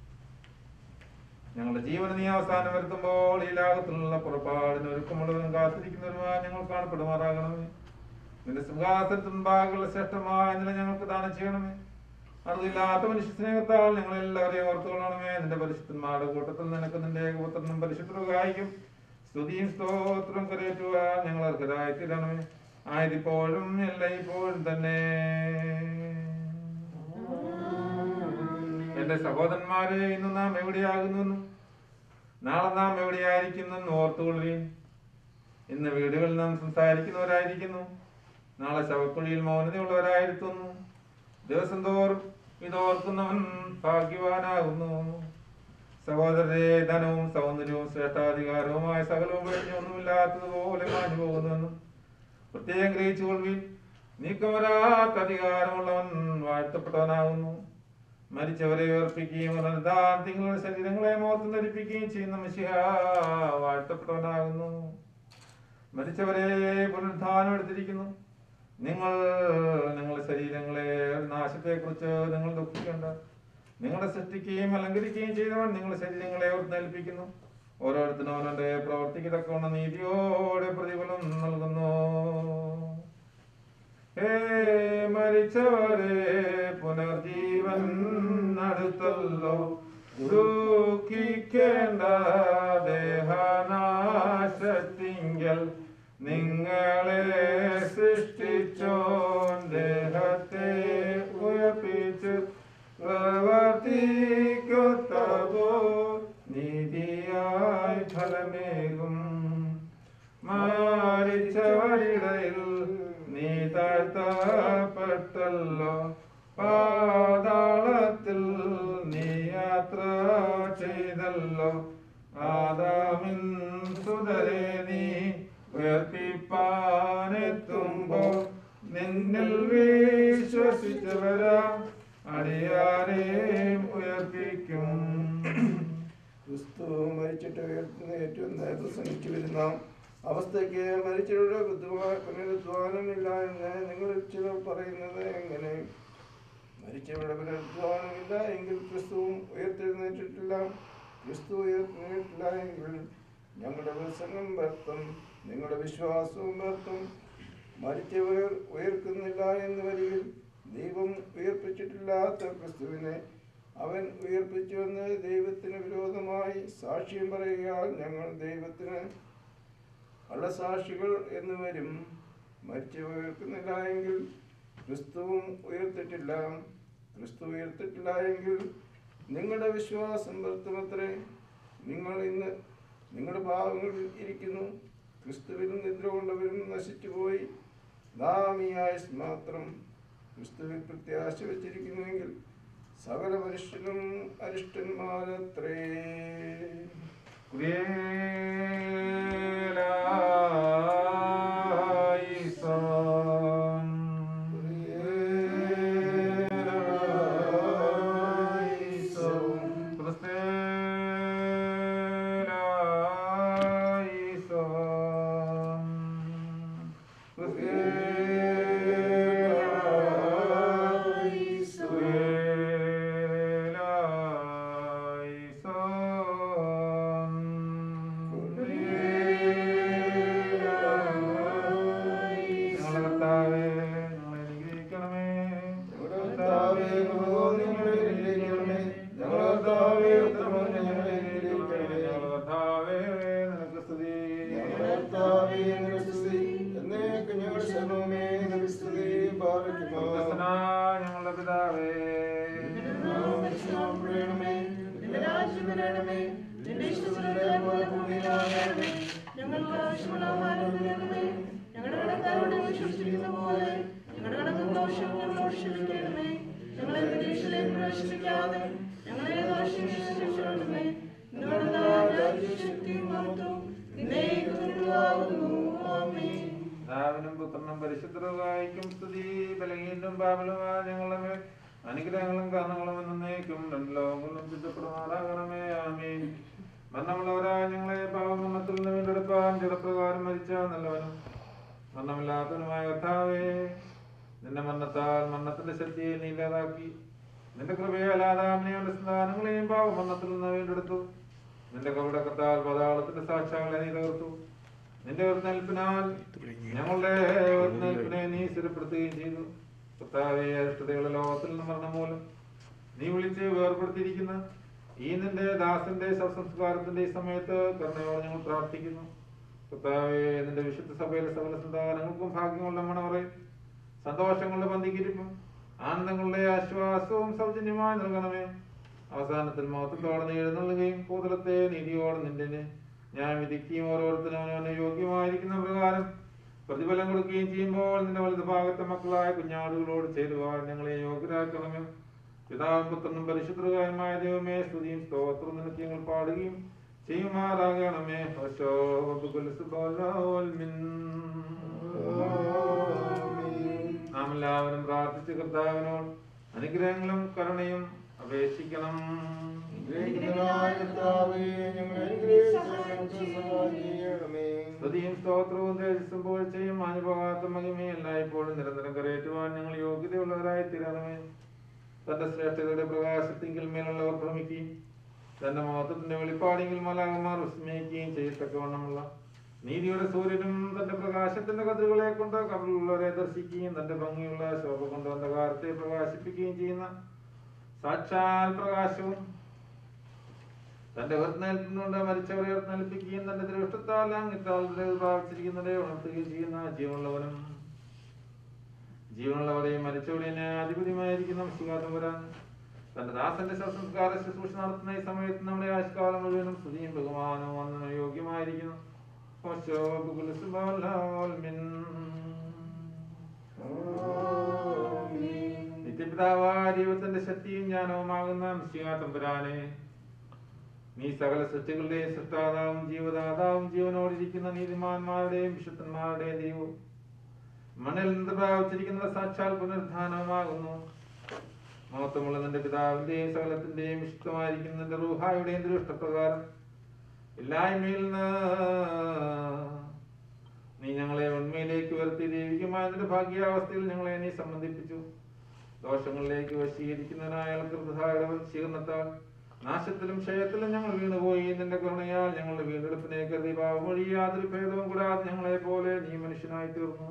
D: ഞങ്ങളുടെ ജീവന് നീ അവസാനം വരുത്തുമ്പോൾ ഈ ലാഗത്തിലുള്ള പുറപ്പാടിന് ഒരുക്കമുള്ളവരും കാത്തിരിക്കുന്നവരുമായി ഞങ്ങൾ കാണപ്പെടുമാറാകണമേ നിന്റെ സിംഹാസനത്തിന് മുമ്പാകെയുള്ള ശ്രേഷ്ഠമായ നില ഞങ്ങൾക്ക് ദാനം ചെയ്യണമേ അറിവില്ലാത്ത മനുഷ്യ സ്നേഹത്താൽ ഞങ്ങൾ എല്ലാവരെയും ഓർത്തുകൊള്ളണമേ നിന്റെ പരിശുദ്ധന്മാരുടെ കൂട്ടത്തിൽ നിനക്ക് നിന്റെ ഏകപുത്രനും പരിശുദ്ധരായിരിക്കും സ്തുതിയും സ്തോത്രം കരയറ്റുവാൻ ഞങ്ങൾ അർഹരായി തീരണമേ ആയതിപ്പോഴും എല്ലായ്പ്പോഴും തന്നെ എന്റെ സഹോദരന്മാരെ ഇന്ന് നാം എവിടെയാകുന്നു നാളെ നാം എവിടെയായിരിക്കുന്നെന്ന് ഓർത്തുകൊള്ളുകയും ഇന്ന് വീടുകളിൽ നാം സംസാരിക്കുന്നവരായിരിക്കുന്നു നാളെ ശവക്കുഴിയിൽ സഹോദരരെ ധനവും സൗന്ദര്യവും ശ്രേഷ്ഠാധികാരവുമായ സകലവും ഒന്നുമില്ലാത്തതുപോലെ മാഞ്ഞു പോകുന്നുവെന്നും പ്രത്യേകം ഗ്രഹിച്ചുകൊള്ളുവിൻ നീക്കമരാത്ത അധികാരമുള്ളവൻ വാഴ്ത്തപ്പെട്ടവനാകുന്നു മരിച്ചവരെ ഉയർപ്പിക്കുകയും തിങ്ങളുടെ ശരീരങ്ങളെ മോർത്ത് ധരിപ്പിക്കുകയും ചെയ്യുന്ന മിശിഹ വാഴ്ത്തപ്പെട്ടവനാകുന്നു മരിച്ചവരെ പുനരുദ്ധാനം എടുത്തിരിക്കുന്നു നിങ്ങൾ നിങ്ങളുടെ ശരീരങ്ങളെ നാശത്തെക്കുറിച്ച് നിങ്ങൾ ദുഃഖിക്കേണ്ട നിങ്ങളുടെ സൃഷ്ടിക്കുകയും അലങ്കരിക്കുകയും ചെയ്തവൻ നിങ്ങളുടെ ശരീരങ്ങളെ ഉന്നേൽപ്പിക്കുന്നു ഓരോരുത്തരും അവരുടെ പ്രവർത്തിക്ക് തക്കവണ്ണ നീതിയോടെ പ്രതിഫലം നൽകുന്നു ഹേ മരിച്ചവരെ പുനർജീവൻ അടുത്തല്ലോ ദുഃഖിക്കേണ്ട ദേഹനാശത്തിങ്കൽ നിങ്ങളെ സൃഷ്ടിച്ചോ ദേഹത്തെ ഉയർപ്പിച്ച് പ്രവർത്തിക്കൊത്തതോ നീതിയായി ഫലമേകും മാരിച്ചവരിടയിൽ നീ താഴ്ത്തപ്പെട്ടല്ലോ പാതാളത്തിൽ നീ യാത്ര ചെയ്തല്ലോ ആദാമിൻ സുതരെ നീ ഉയർത്തിപ്പാനെത്തുമ്പോ നിന്നിൽ വിശ്വസിച്ചവരാ അടിയാരെയും ഉയർപ്പിക്കും
E: ക്രിസ്തു മരിച്ചിട്ട് ഉയർത്തുന്ന ഏറ്റവും നേരത്തെ ശ്രമിച്ചു വരുന്ന അവസ്ഥയ്ക്ക് മരിച്ചവരുടെ ബുദ്ധിമാ- പുനരുദ്ധാനമില്ല എന്ന് നിങ്ങളിൽ ചിലർ പറയുന്നത് എങ്ങനെ മരിച്ചവരുടെ പുനരുദ്ധാനമില്ല എങ്കിൽ ക്രിസ്തുവും ഉയർത്തെഴുന്നേറ്റിട്ടില്ല ക്രിസ്തു ഉയർത്തില്ല എങ്കിൽ ഞങ്ങളുടെ പ്രസംഗം വ്യർത്ഥം നിങ്ങളുടെ വിശ്വാസവും വ്യർത്ഥം മരിച്ചവർ ഉയർക്കുന്നില്ല എന്ന് വരികിൽ ദൈവം ഉയർപ്പിച്ചിട്ടില്ലാത്ത ക്രിസ്തുവിനെ അവൻ ഉയർപ്പിച്ചുവെന്ന് ദൈവത്തിന് വിരോധമായി സാക്ഷ്യം പറയുകയാൽ ഞങ്ങൾ ദൈവത്തിന് കള്ളസാക്ഷികൾ എന്ന് വരും മരിച്ചു ഉയർത്തുന്നില്ല എങ്കിൽ ക്രിസ്തുവും ഉയർത്തിട്ടില്ല ക്രിസ്തു ഉയർത്തിട്ടില്ല എങ്കിൽ നിങ്ങളുടെ വിശ്വാസം വ്യർത്ഥമത്രേ നിങ്ങൾ ഇന്ന് നിങ്ങളുടെ പാവങ്ങളിൽ ഇരിക്കുന്നു ക്രിസ്തുവിൽ നിദ്ര കൊണ്ടവരും നശിച്ചുപോയി നാം ഈ ആയുസ് മാത്രം ക്രിസ്തുവിൽ പ്രത്യാശ വച്ചിരിക്കുന്നുവെങ്കിൽ സകല മനുഷ്യനും അരിഷ്ടന്മാരത്രേ
D: ഞങ്ങളുടെ കർത്താവേ ഞങ്ങളെ അനുഗ്രഹിക്കണമേ
E: ഞങ്ങളുടെ കർത്താവേ, ഞങ്ങളെ അനുഗ്രഹിക്കണമേ. ഞങ്ങളുടെ കർത്താവേ, ഉത്തമം ഞങ്ങളെ അനുഗ്രഹിക്കണമേ.
D: ഞങ്ങളുടെ കർത്താവേ നിനക്ക് സ്തുതി
E: ഞങ്ങളുടെ കർത്താവേ, നിനക്ക് സ്തുതി. എന്നേക്കും ഞങ്ങളുടെ ശരണമേ, നിനക്ക് സ്തുതി. പാറയ്ക്കുമോ.
D: സ്വർഗ്ഗസ്ഥനായ ഞങ്ങളുടെ പിതാവേ
E: നാമം പരിശുദ്ധമാക്കപ്പെടണമേ. നിന്റെ രാജ്യം വരണമേ. നിന്റെ ഇഷ്ടപ്രകാരം പോലെ ഭൂമിയിലാകണമേ.
B: ഞങ്ങൾക്ക് ആവശ്യമുള്ള ആഹാരം നൽകണമേ ഞങ്ങളുടെ കടക്കാരോട് വിശ്വസിച്ചിരിക്കുന്ന പോലെ ഞങ്ങളുടെ കടക്കും ദോഷവും ഞങ്ങളോട് ക്ഷമിക്കണമേ ഞങ്ങളെ പരീക്ഷയിലേക്ക് പ്രവേശിപ്പിക്കാതെ ഞങ്ങളെ ദോഷം ശിക്ഷിക്കണമേ ശക്തിയും മഹത്വവും നിന്നേക്കുള്ളതാകുന്നു ആമേൻ
D: പിതാവിനും പുത്രനും പരിശുദ്ധരുമായിരിക്കും സ്തുതി ബലഹീനും പാപലുമായ ഞങ്ങളുടെ മേൽ അനുഗ്രഹങ്ങളും കാരണങ്ങളും എന്നേക്കും രണ്ട് ലോകങ്ങളും ചുറ്റപ്പെടുമാറാകണമേ ആമീൻ മരണമുള്ളവരായ ഞങ്ങളെ പാവമരണത്തിൽ നിന്ന് വീണ്ടെടുപ്പാൻ ജലപ്രകാരം മരിച്ച നല്ലവനും മരണമില്ലാത്തവനുമായ കർത്താവേ നിന്റെ മരണത്താൽ മരണത്തിന്റെ ശക്തിയെ നീ ഇല്ലാതാക്കി നിന്റെ കൃപയാൽ ആദാമിനെയും സ്ഥാനങ്ങളെയും പാവമരണത്തിൽ നിന്ന് വീണ്ടെടുത്തു നിന്റെ കവിടക്കത്താൽ പതാളത്തിന്റെ സാക്ഷ്യങ്ങളെ നീ തകർത്തു നിന്റെ എഴുന്നേൽപ്പിനാൽ ഞങ്ങളുടെ എഴുന്നേൽപ്പിനെ നീ സ്ഥിരപ്പെടുത്തുകയും ചെയ്തു കർത്താവെ അരിഷ്ടതയുള്ള ലോകത്തിൽ നിന്ന് മരണം മൂലം നീ വിളിച്ച് വേർപെടുത്തിയിരിക്കുന്ന ഈ നിന്റെ ദാസന്റെ ശവസംസ്കാരത്തിന്റെ ഈ സമയത്ത് കരുണയോടെ ഞങ്ങൾ പ്രാർത്ഥിക്കുന്നു കർത്താവെ നിന്റെ വിശുദ്ധ സഭയിലെ സകല സന്താനങ്ങൾക്കും ഭാഗ്യമുള്ള മണവറെ സന്തോഷങ്ങളുടെ പന്തിക്കിരിപ്പും ആനന്ദങ്ങളുടെ ആശ്വാസവും സൗജന്യമായി നൽകണമേ അവസാനത്തിൽ മഹത്വത്തോടെ നീ എഴുന്നള്ളുകയും കൂതലത്തെ നീതിയോടെ നിന്റെ ഞാൻ വിധിക്കുകയും ഓരോരുത്തരും അവനവന് യോഗ്യമായിരിക്കുന്ന പ്രകാരം പ്രതിഫലം കൊടുക്കുകയും ചെയ്യുമ്പോൾ നിന്റെ വലതു ഭാഗത്തെ മക്കളായ കുഞ്ഞാടുകളോട് ചേരുവാൻ ഞങ്ങളെ യോഗ്യരാക്കണമേ പിതാവും പുത്രനും പരിശുദ്ധമായ ദൈവമേ സ്തുതിയും സ്തോത്രം നിനക്ക് ഞങ്ങൾ പാടുകയും ചെയ്യുമാറാകണമേ ഹോശോ വബുകുൽ സുബോലോൽ മിൻ. നാം എല്ലാവരും പ്രാർത്ഥിച്ച് കർത്താവിനോട് അനുഗ്രഹങ്ങളും കരുണയും അപേക്ഷിക്കണം
E: ഗ്രഹിതനായ കർത്താവേ, ഞങ്ങളെ അനുഗ്രഹിച്ച് ഞങ്ങൾക്ക് സഹായം ചെയ്യണമേ.
D: സ്തുതിയും സ്തോത്രവും തേജസ്സും പുകഴ്ചയും അനുഭവാത്ത മഹിമയും എല്ലായ്പ്പോഴും നിരന്തരം കരയേറ്റുവാൻ ഞങ്ങൾ യോഗ്യതയുള്ളവരായി തീരണമേ തന്റെ ശ്രേഷ്ഠതയുടെ പ്രകാശത്തിങ്കിൽ മേലുള്ളവർ ഭ്രമിക്കുകയും തന്റെ മഹത്വത്തിന്റെ വെളിപ്പാടെങ്കിൽ മലാകന്മാർ വിസ്മയിക്കുകയും ചെയ്യത്തക്കവണ്ണമുള്ള നീതിയുടെ സൂര്യനും തന്റെ പ്രകാശത്തിന്റെ കതിരുകളെ കൊണ്ട് കടലുള്ളവരെ ദർശിക്കുകയും തന്റെ ഭംഗിയുള്ള ശോഭ കൊണ്ട് അന്ധകാരത്തെ പ്രകാശിപ്പിക്കുകയും ചെയ്യുന്ന സാക്ഷാൽ പ്രകാശവും തന്റെ ഉയർന്നേൽപ്പിനുകൊണ്ട് മരിച്ചവരെ ഉയർന്നേൽപ്പിക്കുകയും തന്റെ ദൃഷ്ടത്താൽ അങ്ങിട്ടാൽ പ്രാപിച്ചിരിക്കുന്നവരെ ഉണർത്തുകയും ചെയ്യുന്ന ജീവനുള്ളവനും ജീവനുള്ളവരെയും മരിച്ചവരെയും അധിപതിയുമായിരിക്കുന്ന ശിവാതം വരാൻ തന്റെ ദാസന്റെ സംസ്കാര ശുശ്രൂഷ നടത്തുന്ന ഈ സമയത്ത് നമ്മുടെ ആശുകാലം മുഴുവനും സ്തുതിയും ബഹുമാനവും വന്ദനവും യോഗ്യമായിരിക്കുന്നു ഓശോ ബുകുൽ സുബാലോൽ മിൻ. നിത്യപിതാവായ ദൈവത്തിന്റെ ശക്തിയും ജ്ഞാനവുമാകുന്ന മിശിഹാതമ്പുരാനെ നീ സകല സൃഷ്ടികളുടെയും സൃഷ്ടാതാവും ജീവദാതാവും ജീവനോടിരിക്കുന്ന നീതിമാന്മാരുടെയും വിശുദ്ധന്മാരുടെയും ദൈവവും മണ്ണിൽ നിന്ന് പ്രാപിച്ചിരിക്കുന്ന സാക്ഷാൽ പുനരുദ്ധാനവുമാകുന്നു മഹത്വമുള്ള നിന്റെ പിതാവിന്റെയും സകലത്തിന്റെയും വിശുദ്ധമായിരിക്കുന്ന നിന്റെ റൂഹായുടെയും ദൃഷ്ടപ്രകാരം ഇല്ലായ്മയിൽ നിന്ന് നീ ഞങ്ങളെ ഉണ്മയിലേക്ക് ഉയർത്തി ദൈവികമായ നിന്റെ ഭാഗ്യാവസ്ഥയിൽ ഞങ്ങളെ നീ സംബന്ധിപ്പിച്ചു ദോഷങ്ങളിലേക്ക് വശീകരിക്കുന്നതിനായ കൃതഹായുടെ വശീകരണത്താൽ നാശത്തിലും ക്ഷയത്തിലും ഞങ്ങൾ വീണുപോയി നിന്റെ കരുണയാൽ ഞങ്ങളുടെ വീണ്ടെടുപ്പിനെ കരുതി പാവമൊഴി യാതൊരു ഭേദവും കൂടാതെ ഞങ്ങളെ പോലെ നീ മനുഷ്യനായി തീർന്നു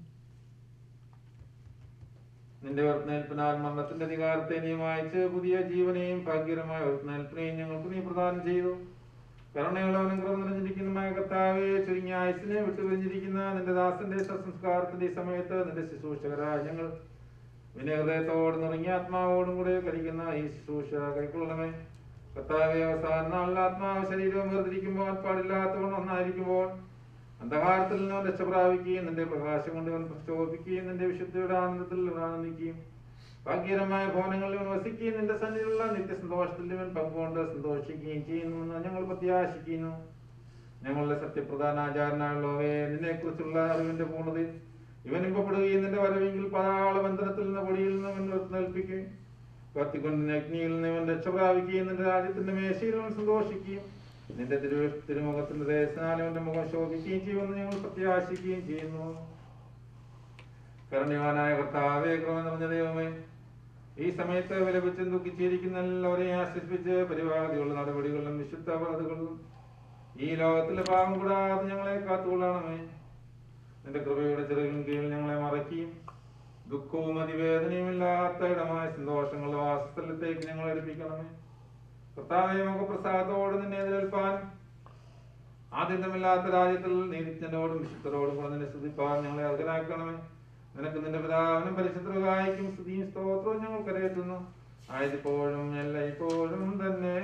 D: നിന്റെ വർത്തനേൽപ്പിനാൽ മരണത്തിന്റെ അധികാരത്തെ നീ മായച്ച് പുതിയ ജീവനെയും ഭാഗ്യകരമായ വർത്തനേൽപ്പിനെയും ഞങ്ങൾക്ക് നീ പ്രദാനം ചെയ്തു കരുണയുള്ളവനും കൃപ നിറഞ്ഞിരിക്കുന്നതുമായ കർത്താവെ ചുരുങ്ങിയ ആയുസിനെ വിട്ടുപിരിഞ്ഞിരിക്കുന്ന നിന്റെ ദാസന്റെ സംസ്കാരത്തിന്റെ ഈ സമയത്ത് നിന്റെ ശുശ്രൂഷകരായ ഞങ്ങൾ വിനയഹൃദയത്തോടും നിറങ്ങിയ ആത്മാവോടും കൂടെ കഴിക്കുന്ന ഈ ശുശ്രൂഷ കൈക്കൊള്ളണമേ കർത്താവെ അവസാന നാളിൽ ആത്മാവ് ശരീരവും വേർതിരിക്കുമ്പോൾ പാടില്ലാത്തവണ്ണം ഒന്നായിരിക്കുമ്പോൾ അന്ധകാരത്തിൽ നിന്ന് അവൻ രക്ഷ പ്രാപിക്കുകയും നിന്റെ പ്രകാശം കൊണ്ട് അവൻ പ്രക്ഷോഭിക്കുകയും നിന്റെ വിശുദ്ധിയുടെ ആനന്ദത്തിൽ അവൻ ആനന്ദിക്കുകയും ഭാഗ്യകരമായ ഭവനങ്ങളിൽ അവൻ വസിക്കുകയും നിന്റെ സന്നിധിയിലുള്ള നിത്യസന്തോഷത്തിൽ ഇവൻ പങ്കുകൊണ്ട് സന്തോഷിക്കുകയും ചെയ്യുന്നുവെന്ന് ഞങ്ങൾ പ്രത്യാശിക്കുന്നു ഞങ്ങളുടെ സത്യപ്രധാന ആചാരനായുള്ളവയെ നിന്നെ കുറിച്ചുള്ള അറിവിന്റെ പൂർണ്ണതയിൽ ഇവൻ ഇമ്പപ്പെടുകയും നിന്റെ വരവെങ്കിൽ പാതാള ബന്ധനത്തിൽ നിന്ന് പൊടിയിൽ നിന്ന് അവൻ നിർത്തേൽപ്പിക്കുകയും കത്തിക്കൊണ്ട് അഗ്നിയിൽ നിന്ന് ഇവൻ രക്ഷ പ്രാപിക്കുകയും നിന്റെ രാജ്യത്തിന്റെ മേശയിൽ അവൻ സന്തോഷിക്കുകയും നിന്റെ തിരു തിരുമുഖത്തിന്റെ ദേശനാൽ അവന്റെ മുഖം ശോഭിക്കുകയും ചെയ്യുമെന്ന് ഞങ്ങൾ പ്രത്യാശിക്കുകയും ചെയ്യുന്നു കരുണ്യവാനായ കർത്താവേ ക്രമ നിറഞ്ഞ ദൈവമേ ഈ സമയത്ത് വിലപിച്ചും ദുഃഖിച്ചിരിക്കുന്ന എല്ലാവരെയും ആശ്വസിപ്പിച്ച് പരിപാടിയുള്ള നടപടികളിലും വിശുദ്ധ വ്രതകളിലും ഈ ലോകത്തിലെ പാപം കൂടാതെ ഞങ്ങളെ കാത്തുകൊള്ളണമേ നിന്റെ കൃപയുടെ ചെറുകിലും കീഴിൽ ഞങ്ങളെ മറയ്ക്കുകയും ദുഃഖവും അതിവേദനയും ഇല്ലാത്ത ഇടമായ സന്തോഷങ്ങളുടെ വാസസ്ഥലത്തേക്ക് ഞങ്ങളെ എടുപ്പിക്കണമേ കർത്താവെ മുഖപ്രസാദത്തോട് നിന്നെ എതിരേൽപ്പാൻ ആദ്യന്തമില്ലാത്ത രാജ്യത്തിൽ നീതിജ്ഞനോടും വിശുദ്ധരോടും കൂടെ നിന്നെ സ്തുതിപ്പാൻ ഞങ്ങളെ അർഹരാക്കണമേ നിനക്ക് നിന്റെ പിതാവിനും പരിശുദ്ധകായ്ക്കും സ്തുതിയും സ്തോത്രവും ഞങ്ങൾ കരയറ്റുന്നു ആയതിപ്പോഴും എല്ലായ്പ്പോഴും തന്നെ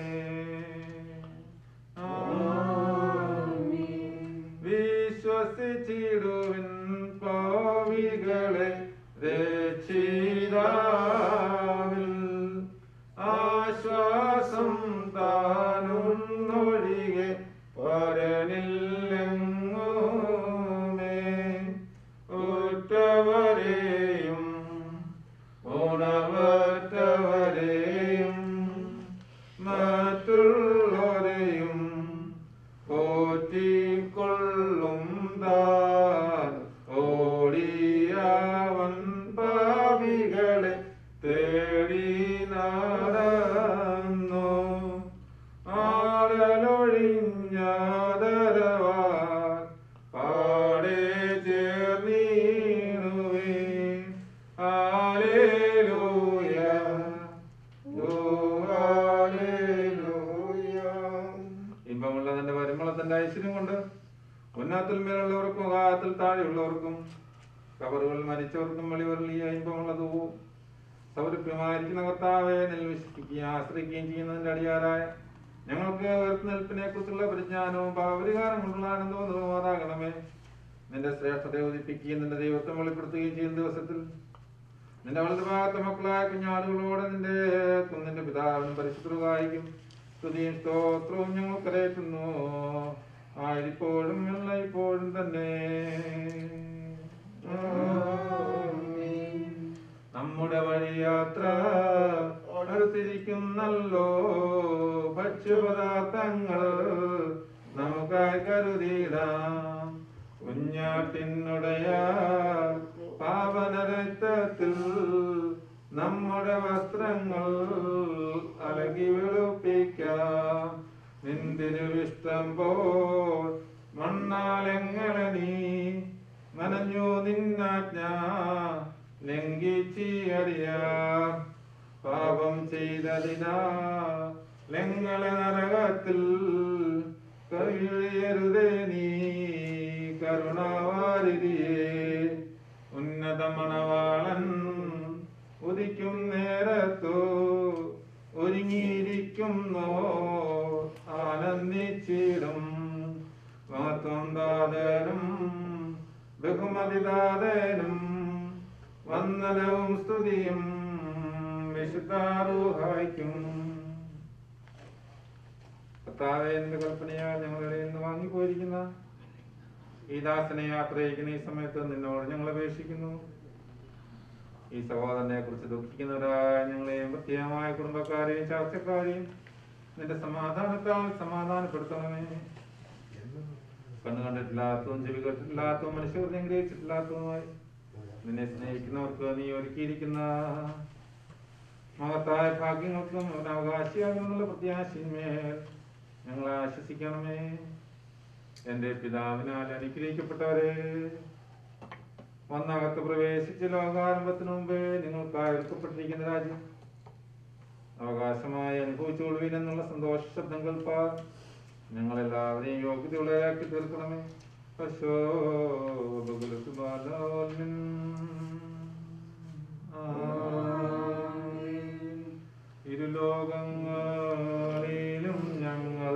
D: വിശ്വസിച്ചിടുവിൻ പാവികളെ രക്ഷിതാവിൽ ആശ്വാസം താനൊന്നൊഴികെ പരനില്ലെങ്ങുമേ ഉറ്റവരെയും ഉണവറ്റവരെയും മറ്റുള്ളവരെയും പോറ്റിക്കൊള്ളും താൻ ഓടിയവൻ പാവികളെ തേടി നടന്നു ആടലൊഴിഞ്ഞാദരവാൻ പാടെ ചേർന്നീടുവേ ഹാലേലൂയ ഇമ്പമുള്ള തന്റെ പരിമളത്തിന്റെ ഐശ്വര്യം കൊണ്ട് ഉന്നത്തിൽ മേലുള്ളവർക്കും അകാലത്തിൽ താഴെയുള്ളവർക്കും കബറുകളിൽ മരിച്ചവർക്കും വെളിവരളിയ ഇമ്പമുള്ളതും സൗരഭ്യമായിരിക്കുന്ന കർത്താവെ നിൽ വിശ്വസിക്കുകയും ആശ്രയിക്കുകയും ചെയ്യുന്നതിന്റെ അടിയാരായ ഞങ്ങൾക്ക് ഉയർത്തുനിൽപ്പിനെ കുറിച്ചുള്ള പരിജ്ഞാനവും പാപരിഹാരം കൊണ്ടുള്ള ആനന്ദവും നിർമ്മാതാകണമേ നിന്റെ ശ്രേഷ്ഠതയെ ഉദിപ്പിക്കുകയും നിന്റെ ദൈവത്വം വെളിപ്പെടുത്തുകയും ചെയ്യുന്ന ദിവസത്തിൽ നിന്റെ വലത് ഭാഗത്തെ മക്കളായ കുഞ്ഞാടുകളോട് നിന്റെ നിന്റെ പിതാവിനും പരിശുദ്ധമായിരിക്കും സ്തുതിയും സ്തോത്രവും ഞങ്ങൾ കരയറ്റുന്നു ആയിരിപ്പോഴും എല്ലാ ഇപ്പോഴും തന്നെ നമ്മുടെ വഴിയാത്ര അടുത്തിരിക്കുന്നല്ലോ ഭക്ഷ്യപദാർത്ഥങ്ങൾ നമുക്കായി കരുതിയിടാം കുഞ്ഞാട്ടിനുടയ പാവനരക്തത്തിൽ നമ്മുടെ വസ്ത്രങ്ങൾ അലകി വെളുപ്പിക്കാം നിന്തിരുവിഷ്ടം പോൽ മണ്ണാലെങ്ങളെ നീ നനഞ്ഞു നിന്നാജ്ഞ ലംഘിച്ചിയറിയാം പാപം ചെയ്തതിനാ ലങ്ങളെ നരകത്തിൽ കഴിയരുതേ നീ കരുണാവാരിതിയെ ഉന്നത മണവാളൻ ഉദിക്കും നേരത്തു ഒരുങ്ങിയിരിക്കുന്നോ ആനന്ദിച്ചിടും മഹത്വം ദാതനും ബഹുമതിദാതനും വന്ദനവും സ്തുതിയും വിശുദ്ധാരൂഹായിക്കും കർത്താവേ എന്റെ കൽപ്പനയാൽ ഞങ്ങളുടെ നിന്ന് വാങ്ങിപ്പോയിരിക്കുന്ന ഈ ദാസനെ യാത്രയിക്കുന്ന ഈ സമയത്ത് നിന്നോട് ഞങ്ങൾ അപേക്ഷിക്കുന്നു ഈ സഹോദരനെ കുറിച്ച് ദുഃഖിക്കുന്നവരായ ഞങ്ങളെയും പ്രത്യേകമായ കുടുംബക്കാരെയും ചർച്ചക്കാരെയും നിന്റെ സമാധാനത്താൽ സമാധാനപ്പെടുത്തണമേ കണ്ണു കണ്ടിട്ടില്ലാത്തതും ചെവി കേട്ടിട്ടില്ലാത്തതും മനുഷ്യർ ഗ്രഹിച്ചിട്ടില്ലാത്തതുമായി നിന്നെ സ്നേഹിക്കുന്നവർക്ക് നീ ഒരുക്കിയിരിക്കുന്ന മഹത്തായ ഭാഗ്യങ്ങൾക്കും ഒരു അവകാശിയാകുമെന്നുള്ള പ്രത്യാശന്മേൽ ഞങ്ങളെ ആശ്വസിക്കണമേ എന്റെ പിതാവിനാൽ അനുഗ്രഹിക്കപ്പെട്ടവരെ വന്നകത്ത് പ്രവേശിച്ച ലോകാരംഭത്തിനു മുമ്പേ നിങ്ങൾക്കായി ഒരുക്കപ്പെട്ടിരിക്കുന്ന രാജ്യം അവകാശമായി അനുഭവിച്ചുകൊള്ളുവിൻ എന്നുള്ള സന്തോഷ ശബ്ദം കേൾപ്പാ ഞങ്ങളെല്ലാവരെയും യോഗ്യതയുള്ളവരാക്കി തീർക്കണമേ പശോ ബഹുലത്ത് ബാലോൽമിൻ. ആമീൻ. ഇരുലോകങ്ങളിലും ഞങ്ങൾ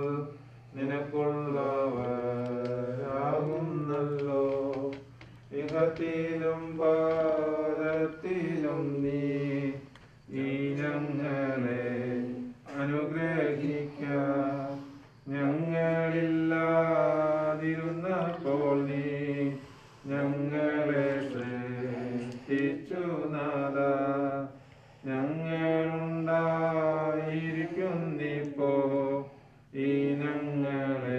D: നിനക്കുള്ളവരാകുന്നല്ലോ ഇഹത്തിലും പാദത്തിലും നീ ഈ ഞങ്ങളെ അനുഗ്രഹിക്ക ഞങ്ങളില്ലാതിരുന്നപ്പോൾ നീ ഞങ്ങളെ സൃഷ്ടിച്ചു നാദ ഞങ്ങളുണ്ടായിരിക്കുന്നിപ്പോ ഈ ഞങ്ങളെ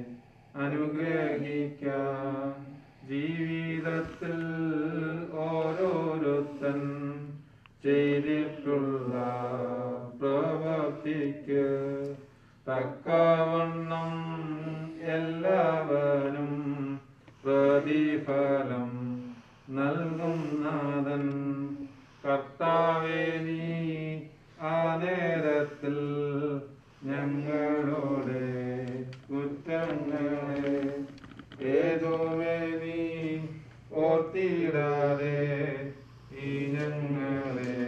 D: അനുഗ്രഹിക്കാം ജീവിതത്തിൽ ഓരോരുത്തൻ ചെയ്തിട്ടുള്ള പ്രവർത്തിക്ക് തക്കവണ്ണം എല്ലാവരും പ്രതിഫലം നൽകും നാഥൻ കർത്താവേ നീ ആ നേരത്തിൽ ഞങ്ങളുടെ കുറ്റങ്ങളെ ഏതോമേ നീ ഓർത്തിടാതെ ഈ ഞങ്ങളെ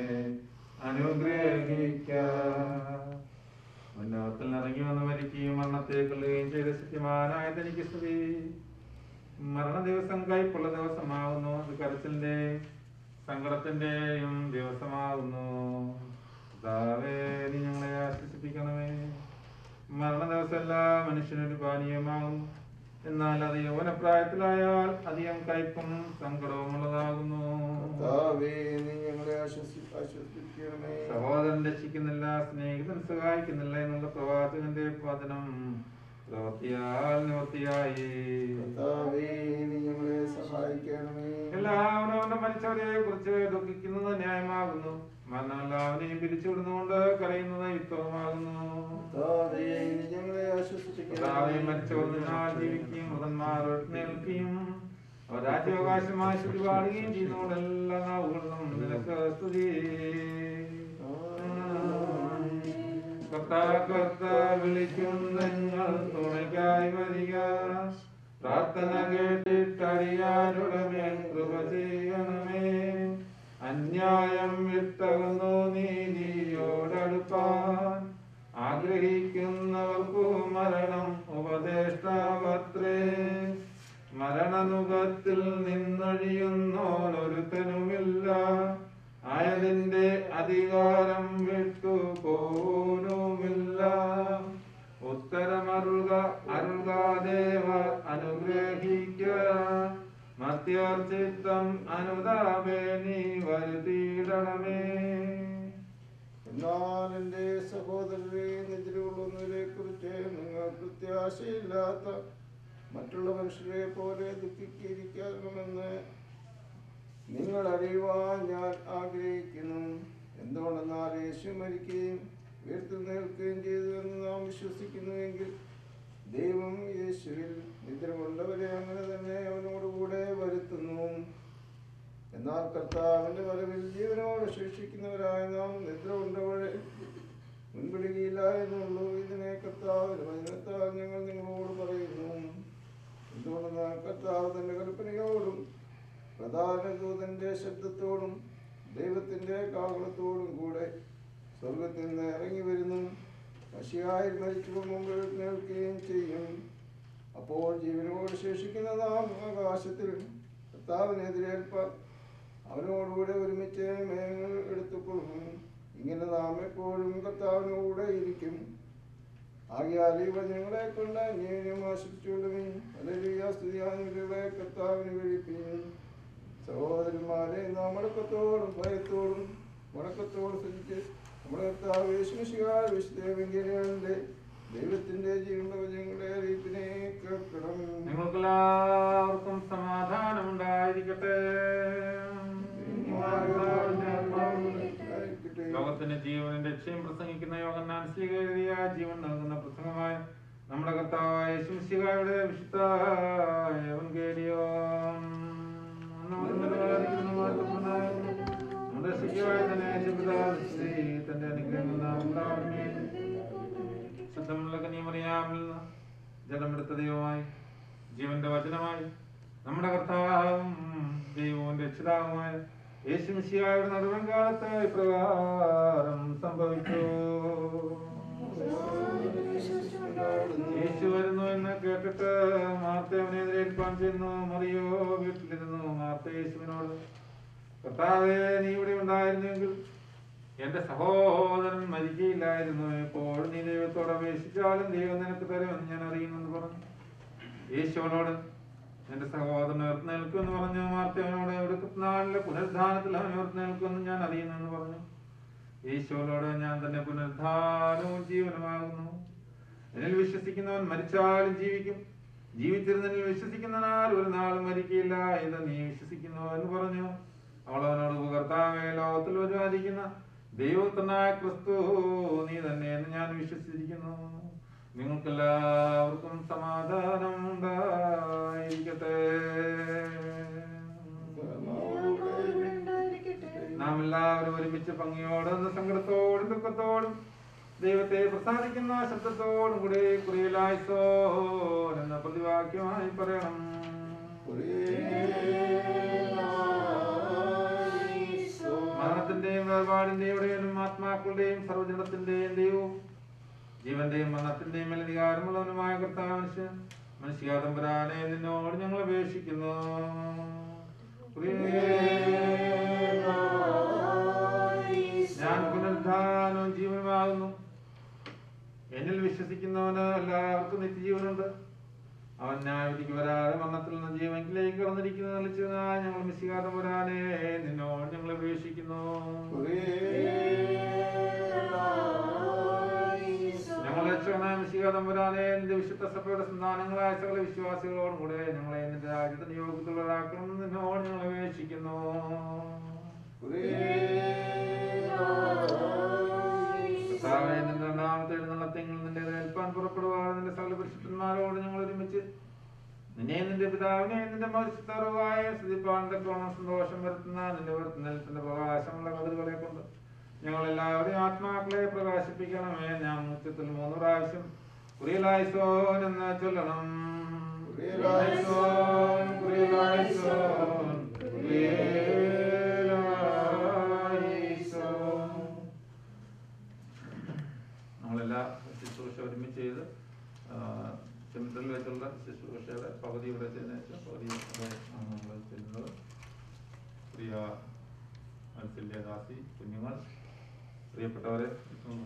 D: അനുഗ്രഹിക്കാം ഉന്നതത്തിൽ ഇറങ്ങി വന്ന് മരിക്കുകയും മരണത്തെ കൊള്ളുകയും ചെയ്ത സത്യമാനായ തനിക്ക് സ്തുതി മരണ ദിവസം കൈപ്പുള്ള ദിവസമാകുന്നു അത് കരച്ചിലിന്റെ സങ്കടത്തിന്റെയും ദിവസമാകുന്നു കർത്താവേ, നീ ഞങ്ങളെ ആശ്വസിപ്പിക്കണമേ മരണ ദിവസം എല്ലാ മനുഷ്യനൊരു പാനീയമാകും എന്നാൽ അത് യൗവനപ്രായത്തിലായാൽ അധികം കയ്പും സങ്കടവും ഉള്ളതാകുന്നു
E: കർത്താവേ, നീ ഞങ്ങളെ ആശ്വസി ആശ്വസിപ്പിക്കണമേ
D: സഹോദരൻ രക്ഷിക്കുന്നില്ല സ്നേഹിതൻ സഹായിക്കുന്നില്ല എന്നുള്ള പ്രവാചകന്റെ വചനം പ്രവൃത്തിയാൽ നിവൃത്തിയായി
E: കർത്താവേ, നീ ഞങ്ങളെ സഹായിക്കണമേ
D: എല്ലാവരും അവന്റെ മരിച്ചവരെ കുറിച്ച് ദുഃഖിക്കുന്നത് ന്യായമാകുന്നു മരണം എല്ലാവരെയും പിരിച്ചുവിടുന്നുകൊണ്ട് കരയുന്നത് യുക്തവുമാകുന്നു
E: കർത്താവേ, നീ ഞങ്ങളെ
D: കർത്താവേ,
E: ആശ്വസിപ്പിക്കണമേ
D: മരിച്ചവർ നിന്നാൽ ജീവിക്കുകയും മൃതന്മാർ എഴുന്നേൽക്കുകയും അവർ രാജ്യാവകാശമായി ശ്രുതി പാടുകയും ചെയ്യുന്നതുകൊണ്ട് എല്ലാ നാവുകളിലും നിനക്ക് സ്തുതി കർത്താവ് കർത്താവ് വിളിക്കും നിങ്ങൾ തുണയ്ക്കായി വരിക പ്രാർത്ഥന കേട്ടിട്ടറിയാനുടെ മേൽ കൃപ ചെയ്യണമേ അന്യായം വിട്ടകുന്നു നീതിയോടടുപ്പാൻ ആഗ്രഹിക്കുന്നവർക്കു മരണം ഉപദേഷ്ടാവത്രേ മരണനുഖത്തിൽ നിന്നൊഴിയുന്നോനൊരുത്തനുമില്ല ആയതിന്റെ അധികാരം വിട്ടു പോലുമില്ല ഉത്തരമരുക അരുക ദേവ അനുഗ്രഹിക്കുക മധ്യർച്ചിത്തം അനുതാപേ നീ വരുത്തിയിടണമേ
E: എന്നാൽ എൻ്റെ സഹോദരരെ നെതിരുകൊള്ളുന്നതിനെ കുറിച്ച് നിങ്ങൾ പ്രത്യാശയില്ലാത്ത മറ്റുള്ള മനുഷ്യരെ പോലെ ദുഃഖിക്കിരിക്കണമെന്ന് നിങ്ങൾ അറിയുവാൻ ഞാൻ ആഗ്രഹിക്കുന്നു എന്തുകൊണ്ടെന്നാൽ യേശു മരിക്കുകയും ഉയർത്തെഴുന്നേൽക്കുകയും ചെയ്തു എന്ന് നാം വിശ്വസിക്കുന്നുവെങ്കിൽ ദൈവം യേശുവിൽ നിദ്ര കൊണ്ടവരെ അങ്ങനെ തന്നെ അവനോടുകൂടെ വരുത്തുന്നു എന്നാൽ കർത്താവിന്റെ വരവിൽ ജീവനോട് ശേഷിക്കുന്നവരായ നാം നിദ്ര കൊണ്ടവരെ മുൻപിടുകയില്ല എന്നുള്ളൂ ഇതിനെ കർത്താവിന് വചനത്താൽ ഞങ്ങൾ നിങ്ങളോട് പറയുന്നു എന്തുകൊണ്ടെന്നാൽ കർത്താവ് തന്റെ കൽപ്പനയോടും പ്രധാന ദൂതന്റെ ശബ്ദത്തോടും ദൈവത്തിന്റെ കാവളത്തോടും കൂടെ സ്വർഗത്തിൽ നിന്ന് ഇറങ്ങി വരുന്നു മഷിയായി മരിച്ചു മുമ്പ് എഴുന്നേൽക്കുകയും ചെയ്യും അപ്പോൾ ജീവനോട് ശേഷിക്കുന്ന നാം ആകാശത്തിൽ കർത്താവിനെതിരേൽപ്പാൻ അവനോടുകൂടെ ഒരുമിച്ച് മേഘങ്ങൾ എടുത്തുകൊള്ളും ഇങ്ങനെ നാം എപ്പോഴും കർത്താവിനോടെ ഇരിക്കും ആകിയാൽ ഇവ ഞങ്ങളെ കൊണ്ട് അന്യോന്യം ആശ്രയിച്ചുകൊള്ളുമേ അല്ലെങ്കിൽ സ്തുതിയാനുകളെ കർത്താവിന് കഴിപ്പിക്കും സഹോദരന്മാരെ നാം മടക്കത്തോടും ഭയത്തോടും വണക്കത്തോടും ശ്രദ്ധിച്ച് നമ്മുടെ കർത്താവ് യേശുമിശിഹായ വിശുദ്ധേവെങ്കിലുണ്ട് ദൈവത്തിന്റെ ജീവനുള്ള വചനങ്ങളുടെ അറിയിപ്പിനെ കേൾക്കണം
D: നിങ്ങൾക്കെല്ലാവർക്കും സമാധാനം ഉണ്ടായിരിക്കട്ടെ ലോകത്തിന്റെ ജീവനും രക്ഷയും പ്രസംഗിക്കുന്ന യോഗന്നാൻ സ്വീകരിയ ജീവൻ നൽകുന്ന പ്രസംഗമായ നമ്മുടെ കർത്താവായ ശിംശികായുടെ വിശുദ്ധ എവൻഗേലിയോൻ നമ്മുടെ ശിശുവായ തന്നെ ജപിതാശ്രീ തന്റെ അനുഗ്രഹങ്ങൾ നാം ഉണ്ടാവണമേ ശുദ്ധമുള്ള കനിയമറിയാമിൽ നിന്ന് ജലമെടുത്ത ദൈവമായി ജീവന്റെ വചനമായി നമ്മുടെ കർത്താവും ദൈവവും രക്ഷിതാവുമായ യേശു മിശിഹായുടെ നടുവൻ കാലത്ത് ഇപ്രകാരം സംഭവിച്ചു യേശു വരുന്നു എന്ന് കേട്ടിട്ട് മാർത്ത അവനെ എതിരേൽപ്പാൻ ചെന്നു മറിയോ വീട്ടിലിരുന്നു മാർത്ത യേശുവിനോട് കർത്താവേ നീ ഇവിടെ ഉണ്ടായിരുന്നെങ്കിൽ എന്റെ സഹോദരൻ മരിക്കയില്ലായിരുന്നു എപ്പോഴും നീ ദൈവത്തോട് അപേക്ഷിച്ചാലും ദൈവം നിനക്ക് തരുമെന്ന് ഞാൻ അറിയുമെന്ന് പറഞ്ഞു യേശുവനോട് എന്റെ സഹോദരൻ ഉയർത്തുന്നേൽക്കുമെന്ന് പറഞ്ഞു മാർത്തവനോട് എടുക്കുന്നാളിലെ പുനരുദ്ധാനത്തിൽ അവൻ ഉയർത്തുന്നേൽക്കുമെന്ന് ഞാൻ അറിയുന്നെന്ന് പറഞ്ഞു യേശുവനോട് ഞാൻ തന്നെ പുനരുദ്ധാനവും ജീവനുമാകുന്നു എന്നിൽ വിശ്വസിക്കുന്നവൻ മരിച്ചാലും ജീവിക്കും ജീവിച്ചിരുന്നതിൽ വിശ്വസിക്കുന്നവനാൽ ഒരു നാളും മരിക്കില്ല എന്ന് നീ വിശ്വസിക്കുന്നു എന്ന് പറഞ്ഞു അവൾ അവനോട് ഉപകർത്താവേ ലോകത്തിൽ വരുവാതിരിക്കുന്ന ദൈവത്തനായ ക്രിസ്തു നീ തന്നെ എന്ന് ഞാൻ വിശ്വസിച്ചിരിക്കുന്നു നിങ്ങൾക്കെല്ലാവർക്കും സമാധാനം ഉണ്ടായിരിക്കട്ടെ നാം എല്ലാവരും ഒരുമിച്ച് ഭംഗിയോടും സങ്കടത്തോടും ദുഃഖത്തോടും ദൈവത്തെ പ്രസാദിക്കുന്ന ശബ്ദത്തോടും കൂടി കുറിയലായിസോ എന്ന പ്രതിവാക്യമായി പറയണം മരണത്തിന്റെയും വേർപാടിന്റെയും ഇടയനും ആത്മാക്കളുടെയും സർവജനത്തിന്റെയും ദൈവവും ജീവന്റെയും മരണത്തിന്റെയും മേൽ അധികാരമുള്ളവനുമായ കർത്താവ് മനുഷ്യ മനുഷ്യാതമ്പരാനെ നിന്നോട് ഞങ്ങൾ അപേക്ഷിക്കുന്നു ഞാൻ പുനരുദ്ധാനവും ജീവനുമാകുന്നു എന്നിൽ വിശ്വസിക്കുന്നവന് എല്ലാവർക്കും നിത്യജീവനുണ്ട് അവൻ ന്യായവിധിക്ക് വരാതെ മരണത്തിൽ നിന്ന് ജീവനിലേക്ക് കടന്നിരിക്കുന്ന നിലച്ചതായി ഞങ്ങൾ മിശികാതം വരാനേ നിന്നോട് ഞങ്ങൾ അപേക്ഷിക്കുന്നു ഞങ്ങൾ രക്ഷകനായ മിശികാതം വരാനേ നിന്റെ വിശുദ്ധ സഭയുടെ സന്താനങ്ങളായ സകല വിശ്വാസികളോടും കൂടെ ഞങ്ങളെ നിന്റെ രാജ്യത്തിന് യോഗ്യതയുള്ളവരാക്കണം നിന്നോട് ഞങ്ങൾ അപേക്ഷിക്കുന്നു കർത്താവേ, നിന്റെ രണ്ടാമത്തെ എഴുന്നള്ളത്തെങ്കിൽ നിന്റെ ഏൽപ്പാൻ പുറപ്പെടുവാണ് നിന്റെ സകല പരിശുദ്ധന്മാരോട് ഞങ്ങൾ ഒരുമിച്ച് നിന്നെ നിന്റെ പിതാവിനെ നിന്റെ മത്സ്യത്തറവായ സ്തുതിപ്പാൻ തക്കോണം സന്തോഷം വരുത്തുന്ന നിന്റെ വരുത്തുന്നതിന്റെ പ്രകാശമുള്ള കതിരുകളെ കൊണ്ട് ഞങ്ങൾ എല്ലാവരെയും ആത്മാക്കളെ പ്രകാശിപ്പിക്കണമേ ഞാൻ ഉച്ചത്തിൽ മൂന്ന് പ്രാവശ്യം കുറിയലായിസോൻ എന്ന് ചൊല്ലണം കുറിയലായിസോൻ കുറിയലായിസോൻ കുറിയലായിസോൻ നമ്മളെല്ലാ ശുശ്രൂഷ ഒരുമിച്ച് ചെയ്ത് സെമിറ്ററിൽ വെച്ചുള്ള ശുശ്രൂഷയുടെ പകുതി ഇവിടെ ചെയ്യുന്ന ശേഷം പകുതി ഇവിടെ ആണ് നമ്മൾ ചെയ്യുന്നത് പ്രിയ മത്സല്യദാസ വിശ്വാസി കുഞ്ഞുങ്ങൾ പ്രിയപ്പെട്ടവരെ ഉം,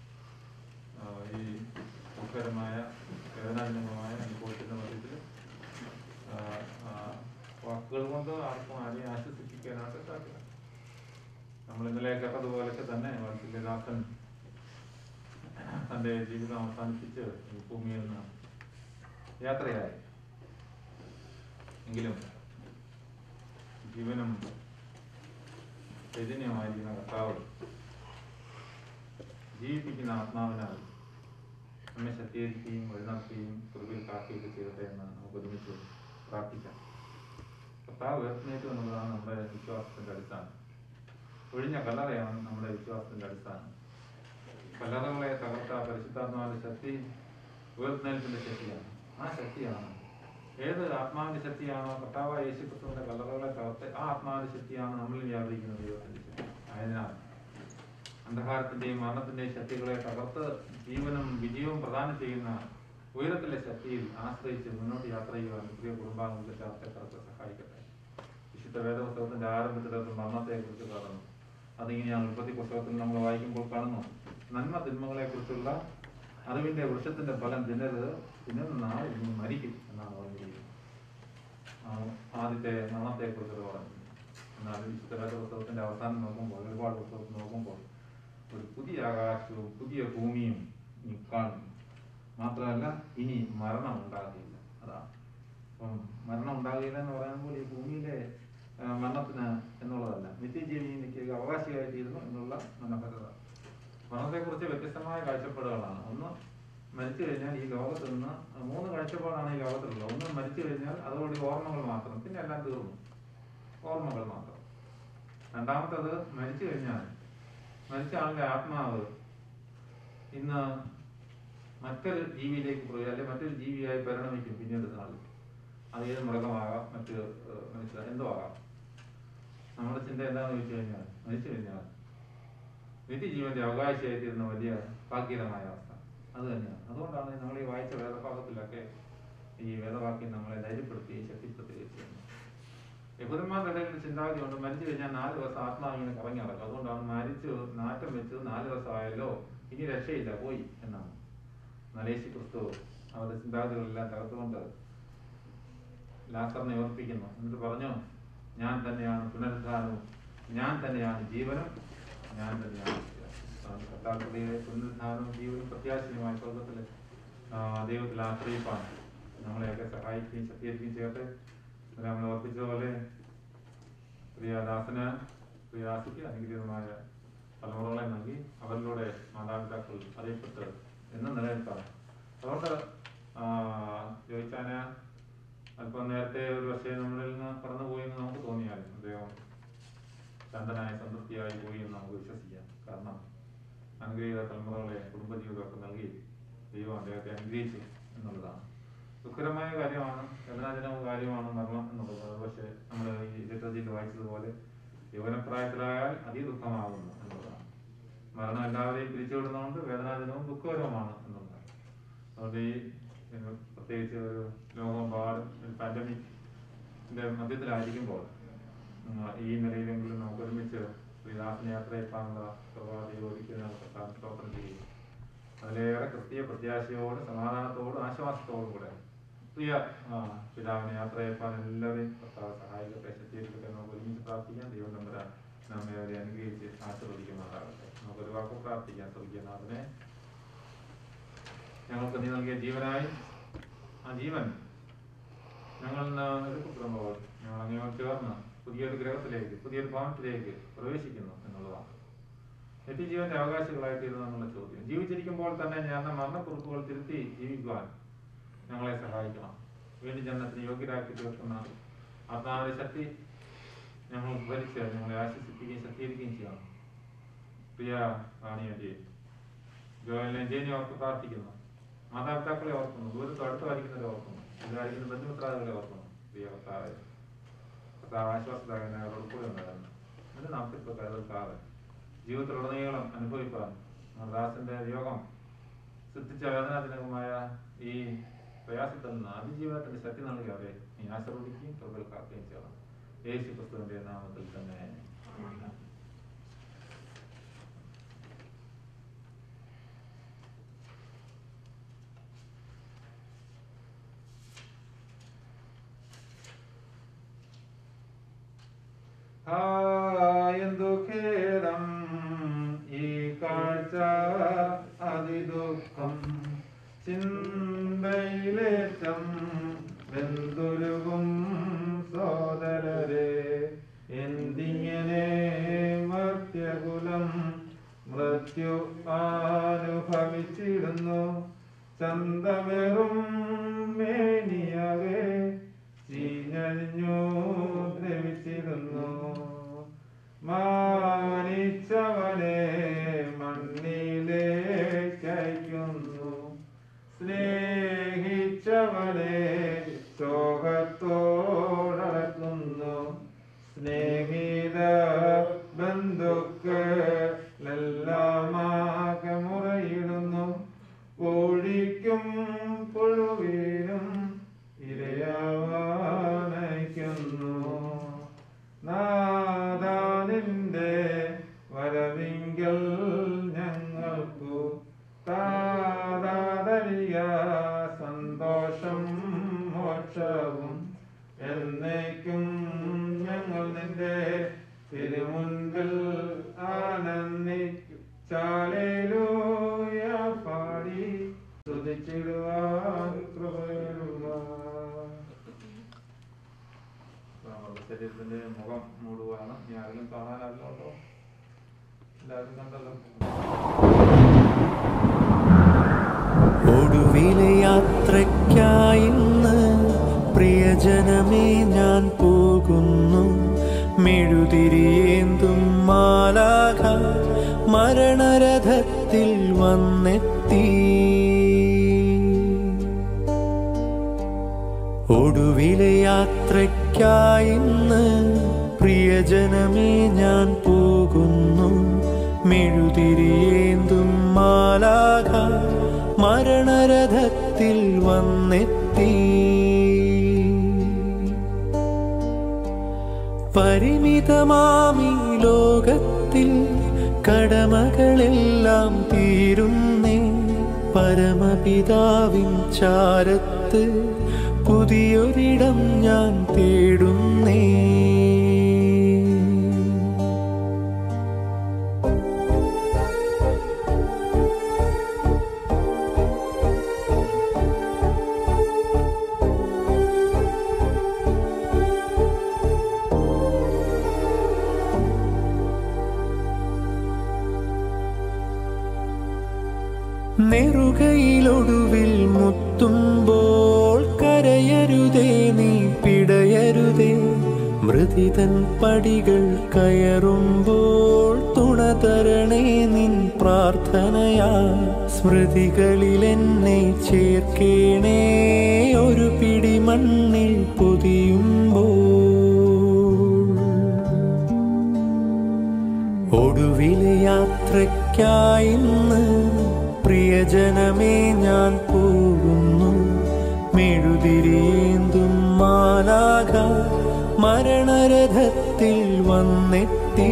D: ആ, ഈ ദുഃഖകരമായ വേദനാജനകമായ അനുഭവത്തിൻ്റെ മധ്യത്തിൽ ആ, ആ, വാക്കുകൾ കൊണ്ട് ആർക്കും ആരെയും ആശ്വസിപ്പിക്കാനായിട്ട് സാധിക്കില്ല നമ്മൾ ഇന്നലെ കേട്ടതുപോലൊക്കെ തന്നെ വാത്സല്യദാസൻ തൻ്റെ ജീവിതം അവസാനിപ്പിച്ച് ഈ ഭൂമിയിൽ നിന്ന് യാത്രയായി എങ്കിലും ജീവനും ചൈതന്യമായിരിക്കുന്ന കർത്താവ് ജീവിപ്പിക്കുന്ന ആത്മാവിനാൽ നമ്മെ ശക്തീകരിക്കുകയും വഴിനടത്തുകയും കൃപയിൽ കാക്കുകയൊക്കെ ചെയ്യട്ടെ എന്ന് നമുക്ക് ഒരുമിച്ച് പ്രാർത്ഥിക്കാം കർത്താവ് ഉയർത്തുന്നേറ്റു എന്നുള്ളതാണ് നമ്മുടെ വിശ്വാസത്തിന്റെ അടിസ്ഥാനം ഒഴിഞ്ഞ കല്ലറയാണ് നമ്മുടെ വിശ്വാസത്തിന്റെ അടിസ്ഥാനം കല്ലറകളെ തകർത്ത പരിശുദ്ധാത്മാവിന്റെ ശക്തി ഉയർത്തുന്നേൽപ്പിന്റെ ശക്തിയാണ് ആ ശക്തിയാണ് ഏത് ആത്മാവിന്റെ ശക്തിയാണോ കർത്താവായ യേശുക്രിസ്തുവിന്റെ കല്ലറകളെ തകർത്ത് ആ ആത്മാവിന്റെ ശക്തിയാണ് നമ്മളിൽ വ്യാപരിക്കുന്ന ദൈവത്തിന്റെ ശക്തി ആയതിനാൽ അന്ധകാരത്തിന്റെയും മരണത്തിന്റെയും ശക്തികളെ തകർത്ത് ജീവനും വിജയവും പ്രദാനം ചെയ്യുന്ന ഉയരത്തിലെ ശക്തിയിൽ ആശ്രയിച്ച് മുന്നോട്ട് യാത്ര ചെയ്യുവാൻ പ്രിയ കുടുംബാംഗങ്ങളുടെ ചർച്ചക്കാർക്ക് സഹായിക്കട്ടെ വിശുദ്ധ വേദപുസ്തകത്തിന്റെ ആരംഭത്തിലൊക്കെ മരണത്തെ കുറിച്ച് കാണുന്നു അതിങ്ങനെയാണ് ഉൽപ്പത്തി പുസ്തകത്തിൽ നമ്മൾ വായിക്കുമ്പോൾ കാണുന്നു നന്മ തിന്മകളെ കുറിച്ചുള്ള അറിവിന്റെ വൃക്ഷത്തിന്റെ ഫലം തിന്നരുത് തിന്നുന്ന നാൾ ഇനി മരിക്കും എന്നാണ് പറഞ്ഞിരിക്കുന്നത് ആ, ആദ്യത്തെ മരണത്തെ കുറിച്ച് പറഞ്ഞു എന്നാൽ വിശുദ്ധ വേദപുസ്തകത്തിന്റെ അവസാനം നോക്കുമ്പോൾ ഒരുപാട് പുസ്തകത്തിൽ നോക്കുമ്പോൾ ഒരു പുതിയ ആകാശവും പുതിയ ഭൂമിയും ഇനി കാണുന്നു മാത്രമല്ല ഇനി മരണം ഉണ്ടാകില്ല അതാണ് അപ്പം മരണം ഉണ്ടാകില്ല എന്ന് പറയുമ്പോൾ ഈ ഭൂമിയിലെ ആ, മരണത്തിന് എന്നുള്ളതല്ല നിത്യജീവിക്ക് അവകാശിയായിത്തീരുന്നു എന്നുള്ള മനോഹരത മരണത്തെക്കുറിച്ച് വ്യത്യസ്തമായ കാഴ്ചപ്പാടുകളാണ് ഒന്ന് മരിച്ചു കഴിഞ്ഞാൽ ഈ ലോകത്ത് നിന്ന് മൂന്ന് കാഴ്ചപ്പാടാണ് ഈ ലോകത്തിലുള്ളത് ഒന്ന് മരിച്ചു കഴിഞ്ഞാൽ അതോടെ ഓർമ്മകൾ മാത്രം പിന്നെ എല്ലാം തീർന്നു ഓർമ്മകൾ മാത്രം രണ്ടാമത്തത് മരിച്ചു കഴിഞ്ഞാൽ മരിച്ച ആളുടെ ആത്മാവ് ഇന്ന് മറ്റൊരു ജീവിയിലേക്ക് പോയി അല്ലെങ്കിൽ മറ്റൊരു ജീവിയായി പരിണമിക്കും പിന്നീട് നാളിൽ അത് ഏത് മൃഗമാകാം മറ്റ് ഏഹ്, മനുഷ്യ എന്തോ ആകാം നമ്മുടെ ചിന്ത എന്താണെന്ന് ചോദിച്ചു കഴിഞ്ഞാൽ മരിച്ചു കഴിഞ്ഞാൽ നിത്യജീവന്റെ അവകാശിയായിത്തീരുന്ന വലിയ ഭാഗ്യകരമായ അവസ്ഥ അത് തന്നെയാണ് അതുകൊണ്ടാണ് നമ്മൾ ഈ വായിച്ച വേദഭാഗത്തിലൊക്കെ ഈ വേദവാക്യം നമ്മളെ ധൈര്യപ്പെടുത്തുകയും ശക്തിപ്പെടുത്തുകയും ചെയ്യുന്നത് യഹൂദന്മാരുടെ ഇടയിൽ ഒരു ചിന്താഗതി ഉണ്ട് മരിച്ചു കഴിഞ്ഞാൽ നാല് ദിവസം ആത്മാവ് ഇങ്ങനെ കറങ്ങി നടക്കും അതുകൊണ്ടാണ് മരിച്ചു നാറ്റം വെച്ച് നാല് ദിവസം ആയല്ലോ ഇനി രക്ഷയില്ല പോയി എന്നാണ് നലേശി ക്രിസ്തു അവരുടെ ചിന്താഗതികളെല്ലാം തകർത്തുകൊണ്ട് ലാസറിനെ ഓർപ്പിക്കുന്നു എന്നിട്ട് പറഞ്ഞു ഞാൻ തന്നെയാണ് പുനരുദ്ധാനവും ഞാൻ തന്നെയാണ് ജീവനും ഞാൻ തന്നെയാണ് കർത്താക്കളുടെ പുനരുദ്ധാനവും ജീവനും പ്രത്യാശയുമായ സ്വർഗത്തിൽ ദൈവത്തിൽ ആശ്രയിപ്പാണ് നമ്മളെയൊക്കെ സഹായിക്കുകയും ശക്തീകരിക്കുകയും ചെയ്യട്ടെ ഇത് നമ്മൾ ഓർപ്പിച്ചതുപോലെ പ്രിയദാസന് പ്രിയാസിക്ക് അനുഗ്രഹീതമായ തലമുറകളെ നൽകി അവരിലൂടെ മാതാപിതാക്കൾ അറിയപ്പെട്ട് എന്നും നിലനിൽക്കാം അതുകൊണ്ട് ചോദിച്ചാന് അല്പം നേരത്തെ ഒരു പക്ഷേ നമ്മളിൽ നിന്ന് കടന്നുപോയി എന്ന് നമുക്ക് തോന്നിയാലും അദ്ദേഹം ശാന്തനായ സംതൃപ്തിയായി പോയി എന്ന് നമുക്ക് വിശ്വസിക്കാം കാരണം അനുഗ്രഹീത തലമുറകളെ കുടുംബജീവിതമൊക്കെ നൽകി ദൈവം അദ്ദേഹത്തെ അനുഗ്രഹിച്ചു എന്നുള്ളതാണ് ദുഃഖകരമായ കാര്യമാണ് വേദനാജനക കാര്യമാണ് മരണം എന്നുള്ളത് പക്ഷേ നമ്മൾ ഈ ലിറ്ററേച്ചറിൽ വായിച്ചതുപോലെ യൗവനപ്രായത്തിലായാൽ അതിദുഃഖമാകുന്നു എന്നുള്ളതാണ് മരണം എല്ലാവരെയും പിരിച്ചുവിടുന്നതുകൊണ്ട് വേദനാജനവും ദുഃഖകരവുമാണ് എന്നുള്ളതാണ് അതുകൊണ്ട് ഈ ഏഹ്, പ്രത്യേകിച്ച് ഒരു ലോകമെമ്പാടും ഒരു പാൻഡമിക്കിന്റെ മധ്യത്തിലായിരിക്കുമ്പോൾ ഉം, ഈ നിലയിലെങ്കിലും നമുക്ക് ഒരുമിച്ച് ശ്രീദാസിനെ യാത്ര ചെയ്യാനുള്ള പ്രഭാതി ഒരിക്കലും നമുക്ക് സ്തോത്രം ചെയ്യും അതിലേറെ ക്രിസ്തീയ പ്രത്യാശയോട് സമാധാനത്തോടും ആശ്വാസത്തോടും കൂടെ പ്രിയ ആ, പിതാവിനെ യാത്ര ചെയ്യപ്പാൻ എല്ലാവരെയും കർത്താവ് സഹായിക്കട്ടെ ശക്തിയിരിക്കട്ടെ നമുക്ക് ഒരുമിച്ച് പ്രാർത്ഥിക്കാം ദൈവം നമ്പരാൻ നമ്മെ അവരെ അനുഗ്രഹിച്ച് ആശീർവദിക്കുമാറാകട്ടെ നമുക്കൊരു വാക്ക് പ്രാർത്ഥിക്കാൻ ശ്രമിക്കുന്ന അതിനെ ഞങ്ങൾക്ക് നീ നൽകിയ ജീവനായി ആ ജീവൻ ഞങ്ങൾ ഇന്ന് എടുക്കപ്പെടുമ്പോൾ ഞങ്ങൾ അങ്ങയോട് ചേർന്ന് പുതിയൊരു ഗ്രഹത്തിലേക്ക് പുതിയൊരു ഭവനത്തിലേക്ക് പ്രവേശിക്കുന്നു എന്നുള്ളതാണ് നിത്യജീവന്റെ അവകാശികളായിത്തീരുന്നു എന്നുള്ള ചോദ്യം ജീവിച്ചിരിക്കുമ്പോൾ തന്നെ ഞാൻ മരണക്കുറിപ്പുകൾ തിരുത്തി ജീവിക്കുവാൻ ഞങ്ങളെ സഹായിക്കണം വീണ്ടും ജനനത്തിന് യോഗ്യരാക്കി തീർക്കുന്ന ആത്മാവിന്റെ ശക്തി ഞങ്ങൾ ഭരിച്ച് ഞങ്ങളെ ആശ്വസിപ്പിക്കുകയും ശക്തീകരിക്കുകയും ചെയ്യണം പ്രിയ റാണിയജി ജോയലിനെ ജേനി ഓർത്ത് പ്രാർത്ഥിക്കുന്നു മാതാപിതാക്കളെ ഓർക്കുന്നു ദൂരത്ത് അടുത്തായിരിക്കുന്നവരെ ഓർക്കുന്നു ഇതായിരിക്കുന്ന ബന്ധുമിത്രാദികളെ ഓർക്കുന്നു പ്രിയ കർത്താവെ കർത്താവ് ആശ്വാസദായകനായ അവരോട് കൂടെ ഉണ്ടായിരുന്നു എന്റെ നാമത്തിൽ കരുതൽക്കാതെ ജീവിതത്തിലുടനീളം അനുഭവിപ്പാൻ ദാസന്റെ യോഗം സൃഷ്ടിച്ച വേദനാജനകമായ ഈ പ്രയാസത്തിൽ നിന്ന് അതിജീവനത്തിന്റെ ശക്തി നൽകി അവരെ നീ ആശീർവദിക്കുകയും കൃപകൾ കാക്കുകയും ചെയ്യണം യേശു ക്രിസ്തുവിന്റെ നാമത്തിൽ തന്നെ ആമേൻ. ആ എന്തു ഖേദം ഈ കാഴ്ച അതിദുഃഖം ചിന്തയിലേറ്റം വെന്തുരുകും സോദരരെ എന്തിങ്ങനെ മർത്യകുലം മൃത്യു അനുഭവിച്ചിടുന്നു ചന്തമേറും മേനിയാകെ ചീഞ്ഞഴിഞ്ഞു ദ്രവിച്ചിരുന്നു മാനിച്ചവനെ മണ്ണിലേക്കയക്കുന്നു സ്നേഹിച്ചവനെ ശോകത്തോടക്കുന്നു സ്നേഹിത ബന്ധുക്കളെല്ലാമാകെ മുറയിടുന്നു കോഴിക്കും പുഴുവിനും ഇരയാവാനയ്ക്കുന്നു നാദാനിന്റെ വരവിങ്കൽ ഞങ്ങൾക്കു താതാതരിക സന്തോഷം മോക്ഷവും എന്നേക്കും ഞങ്ങൾ നിന്റെ തിരുമുൻപിൽ ആനന്ദിക്കും ചാലേലൂയ പാടി സ്തുതിച്ചിടുവാൻ കൃപയിടുക ശരീരത്തിന്റെ മുഖം മൂടുവാണ് ഇനി ആരെങ്കിലും കാണാനല്ലോ കേട്ടോ എല്ലാവരും കണ്ടല്ലോ
A: ഒടുവിലെ യാത്രയ്ക്കായിന്ന് പ്രിയജനമേ ഞാൻ പോകുന്നു മെഴുതിരിയേന്തും മാലാഖ മരണരഥത്തിൽ വന്നെത്തി ഒടുവിലെ യാത്രയ്ക്കായിന്ന് പ്രിയജനമേ ഞാൻ പോകുന്നു മെഴുതിരിയേന്തും മാലാഖ മരണരഥത്തിൽ വന്നെത്തി പരിമിതമാമി ലോകത്തിൽ കടമകളെല്ലാം തീരുന്നേ പരമപിതാവിൻ ചാരത്ത് പുതിയൊരിടം ഞാൻ തേടുന്നേ നെറുകയിലൊടുവിൽ മുത്തുമ്പോൾ കരയരുതേ നീ പിടയരുതേ മൃതിതൻ പടികൾ കയറുമ്പോൾ തുണ തരണേ നിൻ പ്രാർത്ഥനയാ സ്മൃതികളിൽ എന്നെ ചേർക്കേണേ ഒരു പിടി മണ്ണിൽ പൊതിയുമ്പോൾ ഒടുവിലെ യാത്രയ്ക്കായിന്ന് പ്രിയജനമേ ഞാൻ പോകുന്നു മെഴുതിരിയേന്തും മാലാഖ മരണരഥത്തിൽ വന്നെത്തി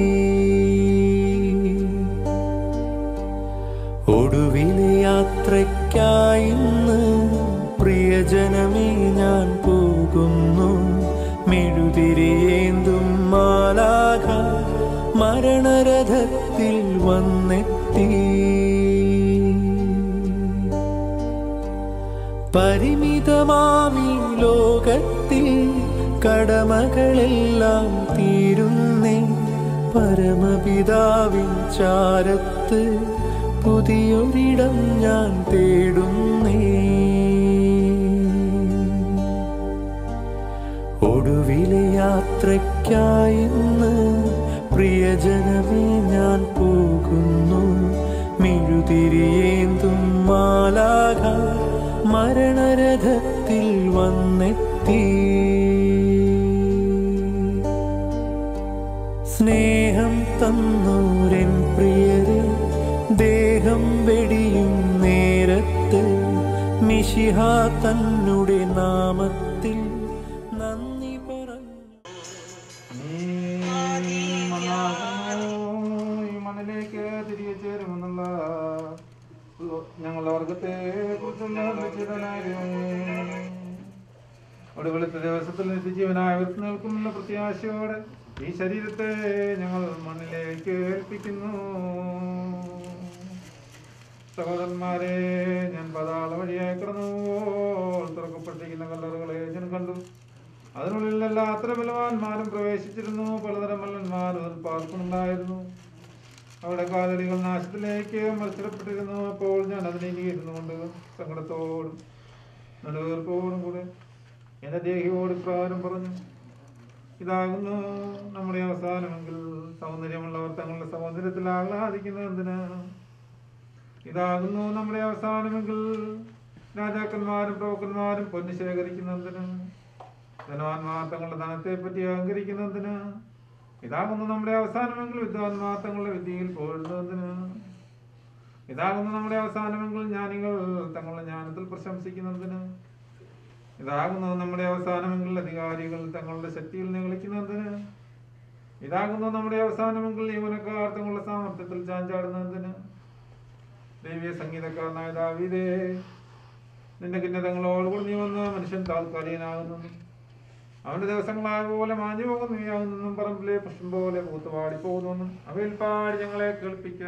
A: ഒടുവിലെ യാത്രയ്ക്കായിന്ന് പ്രിയജനമേ ഞാൻ പോകുന്നു മെഴുതിരിയേന്തും മാലാഖ മരണരഥത്തിൽ വന്നെത്തി പരിമിതമാമി ലോകത്തിൽ കടമകളെല്ലാം തീരുന്നേ പരമപിതാവിൻ ചാരത്ത് പുതിയൊരിടം ഞാൻ തേടുന്നേ ഒടുവിലെ യാത്രയ്ക്കായിന്ന് പ്രിയജനമേ ഞാൻ പോകുന്നു മെഴുതിരിയേന്തും മാലാഖ മരണരഥത്തിൽ വന്നെത്തി സ്നേഹം തന്നോരൻ പ്രിയരെ ദേഹം വെടിയും നേരത്ത് മിശിഹ തന്നുടെ നാമത്തിൽ നന്ദി പറഞ്ഞു
D: നീ മണ്ണാകുന്നു, ഈ മണ്ണിലേക്ക് തിരികെ ചേരുമെന്നുള്ള ഞങ്ങളുടെ വർഗത്തെ കുറിച്ചുള്ള നിശ്ചിതനായും അവിടെ വെളുത്ത ദിവസത്തിൽ നിത്യജീവനായ ഉയർത്തി നിൽക്കുന്നുള്ള പ്രത്യാശയോടെ ഈ ശരീരത്തെ ഞങ്ങൾ മണ്ണിലേക്ക് ഏൽപ്പിക്കുന്നു സഹോദരന്മാരെ ഞാൻ പതാള വഴിയായി കടന്നു തുറക്കപ്പെട്ടിരിക്കുന്ന കല്ലറുകളെ ഞാൻ കണ്ടു അതിനുള്ളിൽ എല്ലാ അത്ര ബലവാന്മാരും പ്രവേശിച്ചിരുന്നു പലതരം മല്ലന്മാരും അതിൽ പാർക്കുന്നുണ്ടായിരുന്നു അവിടെ കാലടികൾ നാശത്തിലേക്ക് മത്സരപ്പെട്ടിരുന്നു അപ്പോൾ ഞാൻ അതിലേക്ക് ഇരുന്നുകൊണ്ട് സങ്കടത്തോടും നെടുവേർപ്പോടും കൂടെ എന്റെ ദേഹിയോട് ഇപ്രകാരം പറഞ്ഞു ഇതാകുന്നു നമ്മുടെ അവസാനമെങ്കിൽ സൗന്ദര്യമുള്ളവർ തങ്ങളുടെ സൗന്ദര്യത്തിൽ ആഹ്ലാദിക്കുന്നത് എന്തിന് ഇതാകുന്നു നമ്മുടെ അവസാനമെങ്കിൽ രാജാക്കന്മാരും പ്രഭുക്കന്മാരും പൊന്നു ശേഖരിക്കുന്നതിന് ധനവാന്മാർ തങ്ങളുടെ ധനത്തെ പറ്റി അഹങ്കരിക്കുന്നതിന് ഇതാകുന്നു നമ്മുടെ അവസാനമെങ്കിൽ വിദ്വാൻമാർ തങ്ങളുടെ വിദ്യയിൽ പോഴുന്നതിന് ഇതാകുന്നു നമ്മുടെ അവസാനമെങ്കിൽ ജ്ഞാനികൾ തങ്ങളുടെ ജ്ഞാനത്തിൽ പ്രശംസിക്കുന്നതിന് ഇതാകുന്നു നമ്മുടെ അവസാനമെങ്കിൽ അധികാരികൾ തങ്ങളുടെ ശക്തിയിൽ നിഗളിക്കുന്നതിന് ഇതാകുന്നു നമ്മുടെ അവസാനമെങ്കിൽ യൗവനക്കാർ തങ്ങളുടെ സാമർത്ഥ്യത്തിൽ ചാഞ്ചാടുന്നതിന് ദൈവീയ സംഗീതക്കാരനായ ദാവീദേ നിന്റെ കിന്നതങ്ങളോടുകൂടി നീ വന്ന് മനുഷ്യൻ താൽക്കാലികനാകുന്നു അവന്റെ ദിവസങ്ങളാകുപോലെ മാഞ്ഞു പോകുന്നവയാകുന്നെന്നും പറമ്പിലെ പുഷ്പം പോലെ പൂത്തുപാടി പോകുന്നു അവയിൽ പാടി ഞങ്ങളെ കേൾപ്പിക്ക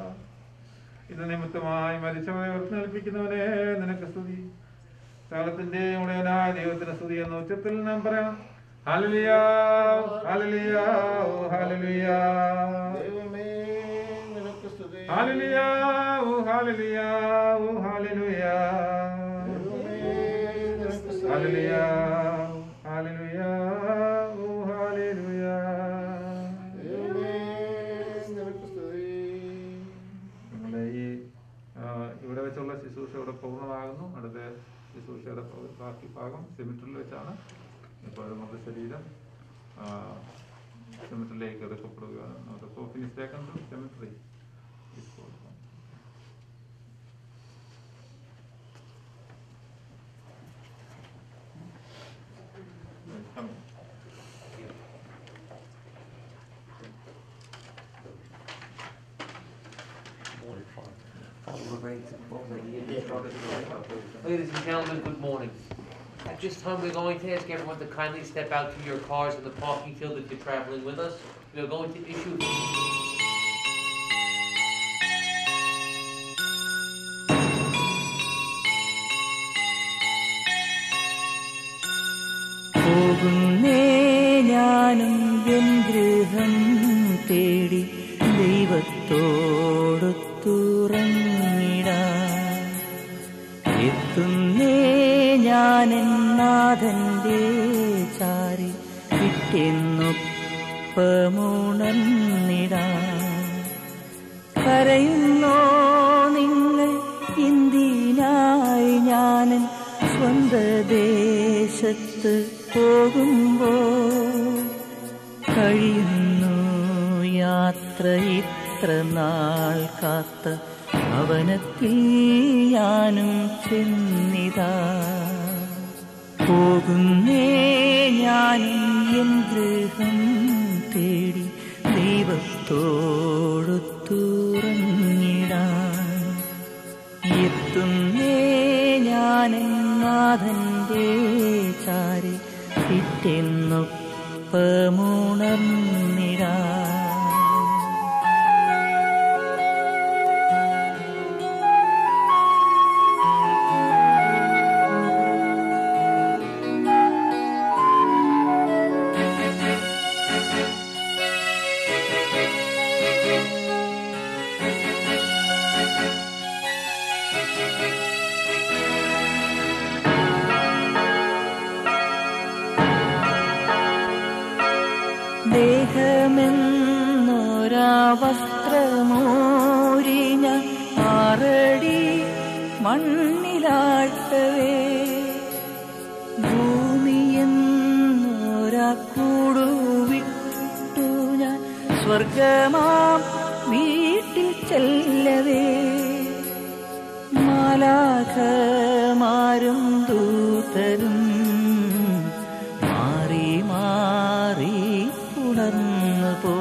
D: ഇത് നിമിത്തമായി മരിച്ചവരെ ഉയർത്തേൽപ്പിക്കുന്നവനെ നിനക്ക് സ്തുതി സകലത്തിന്റെ ഉടയനായ ദൈവത്തിന് സ്തുതി എന്ന ഉച്ചത്തിൽ നാം പറയാം ഹല്ലേലൂയ ഹല്ലേലൂയ ഓ ഹല്ലേലൂയ
E: ദൈവമേ നിനക്ക് സ്തുതി
D: ഹല്ലേലൂയ ഓ ഹല്ലേലൂയ ഓ ഹല്ലേലൂയ
E: ദൈവമേ നിനക്ക് സ്തുതി
D: ഹല്ലേലൂയ ഹല്ലേലൂയ ഓ ഹല്ലേലൂയ
E: ദൈവമേ നിനക്ക് സ്തുതി
D: നിങ്ങളുടെ ഈ ആ, ഇവിടെ വെച്ചുള്ള ശുശ്രൂഷ ഇവിടെ പൂർണ്ണമാകുന്നു അടുത്ത ശുശ്രൂഷയുടെ പ- ബാക്കി ഭാഗം സെമിറ്ററിൽ വെച്ചാണ് ഇപ്പോൾ നമ്മുടെ ശരീരം സെമിറ്ററിലേക്ക് എടുക്കപ്പെടുകയാണ് നമ്മുടെ coffin is taken to cemetery
F: Ladies and gentlemen, good morning. At this time, we're going to ask everyone to kindly step out to your cars in the parking field if you're traveling with us. We are going to issue.
G: പോകുന്നേ ഞാനും എൻ ഗൃഹം തേടി ദൈവത്തോടൊത്തുറങ്ങിടാൻ എത്തുന്നേ ഞാൻ നാഥന്റെ ചാരി കിട്ടിയെന്നൊപ്പമുണർന്നിടാൻ കരയുന്നോ നിങ്ങൾ ഇന്ത്യനായി ഞാനൻ സ്വന്ത ദേശത്ത് പോകുമ്പോ കഴിയുന്നു യാത്ര ഇത്ര നാൾ കാത്ത ഭവനത്തിൽ ഞാനും ചെന്നിതാ പോകുന്നേ ഞാനും എൻ ഗൃഹം തേടി ദൈവത്തോടൊത്തുറങ്ങിടാൻ എത്തുന്നേ ഞാൻ നാഥന്റെ ചാരി പിറ്റെന്നൊപ്പമുണർന്നിടാൻ ദേഹമെന്നൊരാ വസ്ത്രമോരിഞ്ഞ ആറടി മണ്ണിലാഴ്ത്തവേ ഭൂമിയെന്നൊരാ കൂടുവിട്ടു ഞാൻ സ്വർഗമാം വീട്ടിൽ ചെല്ലവേ മാലാഖമാരും ദൂതരും മാറി മാറി ഉണർന്നു പോ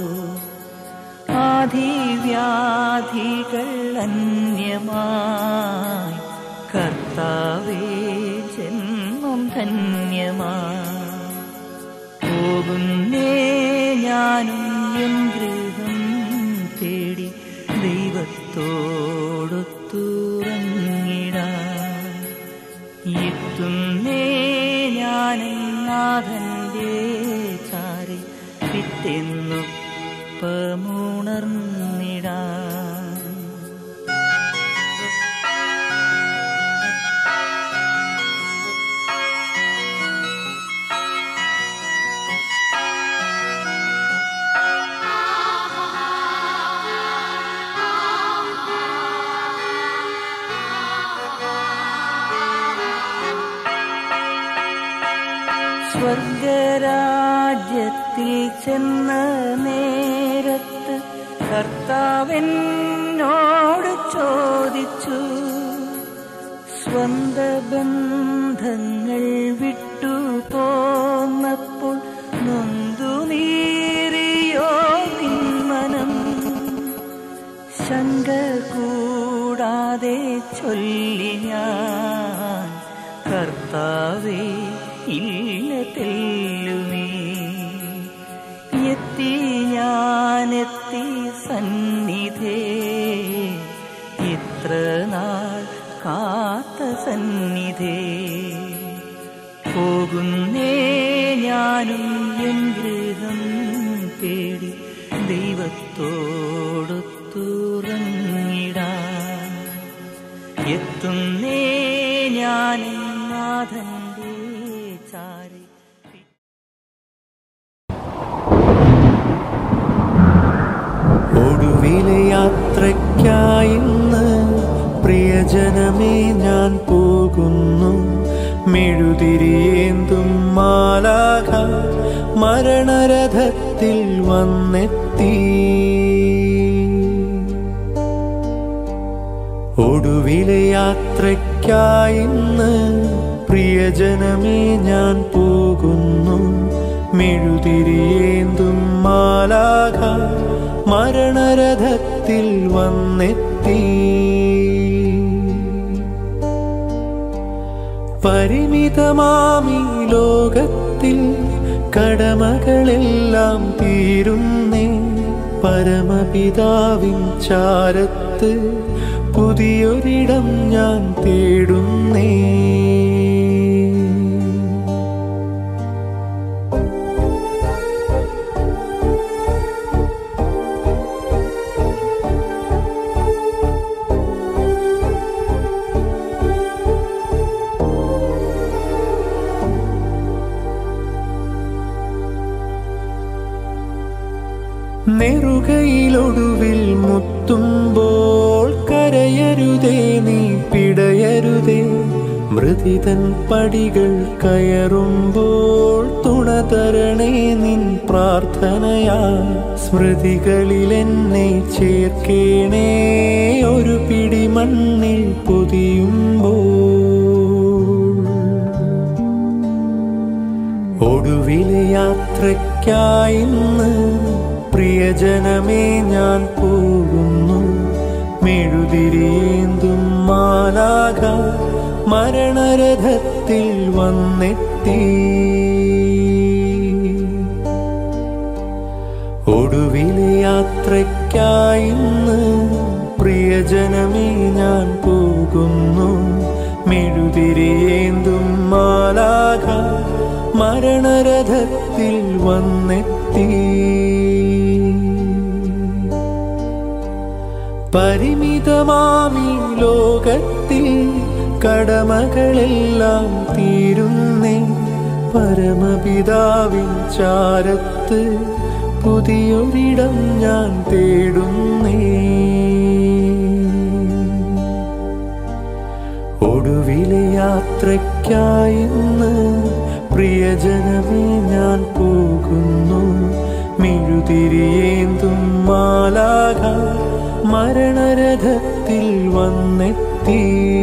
G: ആധിവ്യാധികൾ അന്യമായി കർത്താവേ ജന്മം ധന്യമായി പോകുന്നേ ഞാനും എൻ ഗൃഹം തേടി ദൈവത്തോടൊത്തുറങ്ങിടാൻ എത്തുന്നേ ഞാനും നാഥന്റെ ചാരി പിറ്റെന്നൊപ്പമുണർന്നിടാൻ സ്വർഗരാജ്യത്തിൽ ചെന്ന നേരത്ത് കർത്താവെന്നോട് ചോദിച്ചു സ്വന്ത ബന്ധങ്ങൾ വിട്ടു പോന്നപ്പോൾ നൊന്തു നീറിയോ നിന്മനം ശങ്ക കൂടാതെ ചൊല്ലി ഞാൻ കർത്താവേ ഇല്ല തെല്ലുമേ എത്തി ഞാനെത്തി സന്നിധേ ഇത്ര നാൾ കാത്ത സന്നിധേ പോകുന്നേ ഞാനും എൻ ഗൃഹം തേടി ദൈവത്തോടൊത്തുറങ്ങിടാൻ എത്തുന്നേ ഞാനും നാഥന്റെ ചാരി
A: ഒടുവിലെ യാത്രയ്ക്കായിന്ന് പ്രിയജനമേ ഞാൻ പോകുന്നു മെഴുതിരിയേന്തും മാലാഖ മരണരഥത്തിൽ വന്നെത്തി ഒടുവിലെ യാത്രയ്ക്കായിന്ന് പ്രിയജനമേ ഞാൻ പോകുന്നു മെഴുതിരിയേന്തും മാലാഖ മരണരഥത്തിൽ വന്നെത്തി പരിമിതമാമി ലോകത്തിൽ കടമകളെല്ലാം തീരുന്നേ പരമപിതാവിൻ ചാരത്ത് പുതിയൊരിടം ഞാൻ തേടുന്നേ നെറുകയിലൊടുവിൽ മുത്തുമ്പോൾ കരയരുതേ നീ പിടയരുതേ മൃതിതൻ പടികൾ കയറുമ്പോൾ തുണ തരണേ നിൻ പ്രാർത്ഥനയാ സ്മൃതികളിൽ എന്നെ ചേർക്കേണേ ഒരു പിടി മണ്ണിൽ പൊതിയുമ്പോൾ ഒടുവിലെ യാത്രയ്ക്കായിന്ന് പ്രിയജനമേ ഞാൻ പോകുന്നു മെഴുതിരിയേന്തും മാലാക മരണരഥത്തിൽ വന്നെത്തി ഒടുവിലെ യാത്രയ്ക്കായിന്ന് പ്രിയജനമേ ഞാൻ പോകുന്നു മെഴുതിരിയേന്തും മാലാക മരണരഥത്തിൽ വന്നെത്തി പരിമിതമാമി ലോകത്തിൽ കടമകളെല്ലാം തീരുന്നേ പരമപിതാവിൻ ചാരത്ത് പുതിയൊരിടം ഞാൻ തേടുന്നേ ഒടുവിലെ യാത്രയ്ക്കായിന്ന് പ്രിയജനമേ ഞാൻ പോകുന്നു മെഴുതിരിയേന്തും മാലാക മരണരഥത്തിൽ വന്നെത്തി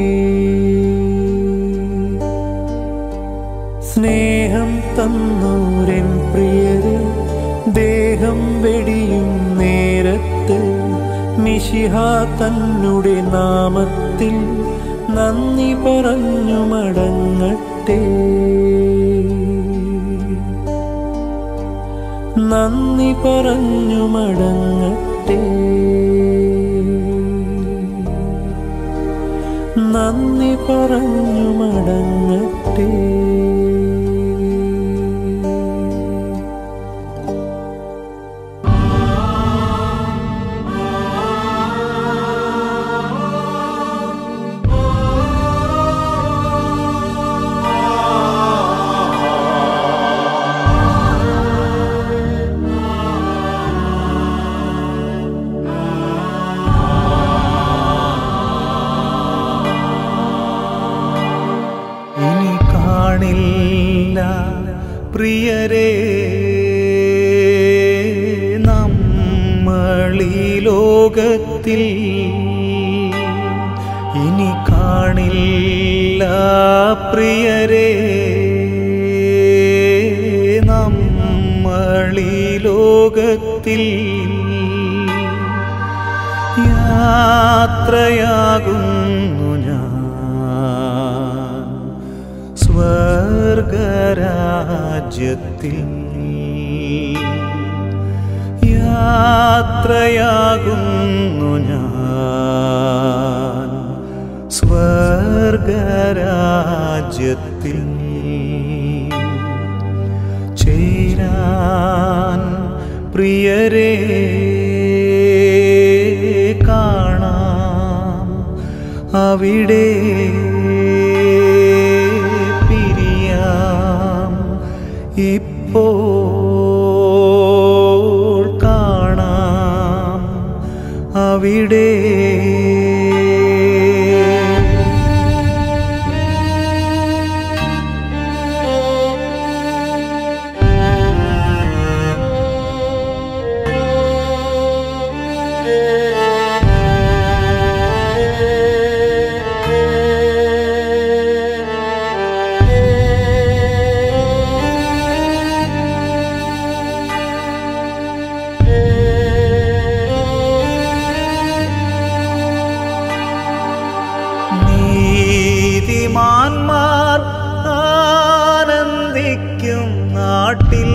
A: സ്നേഹം തന്നോരൻ പ്രിയരെ ദേഹം വെടിയും നേരത്ത് മിശിഹ തന്നുടെ നാമത്തിൽ നന്ദി പറഞ്ഞു മടങ്ങട്ടെ നന്ദി പറഞ്ഞു മടങ്ങട്ടെ നന്ദി പറഞ്ഞു മടങ്ങട്ടെ ഇനി കാണില്ല പ്രിയരെ നമ്മളീ ലോകത്തിൽ ഇനി കാണില്ല പ്രിയരെ നമ്മളീ ലോകത്തിൽ യാത്രയാകുന്നു ഞാൻ സ്വർഗരാജ്യത്തിൽ യാത്രയാകുന്നു ഞാൻ സ്വർഗരാജ്യത്തിൽ ചേരാൻ പ്രിയരെ കാണാം അവിടെ പിരിയാം ഇപ്പോൾ കാണാം അവിടെ നീതിമാന്മാർ ആനന്ദിക്കും നാട്ടിൽ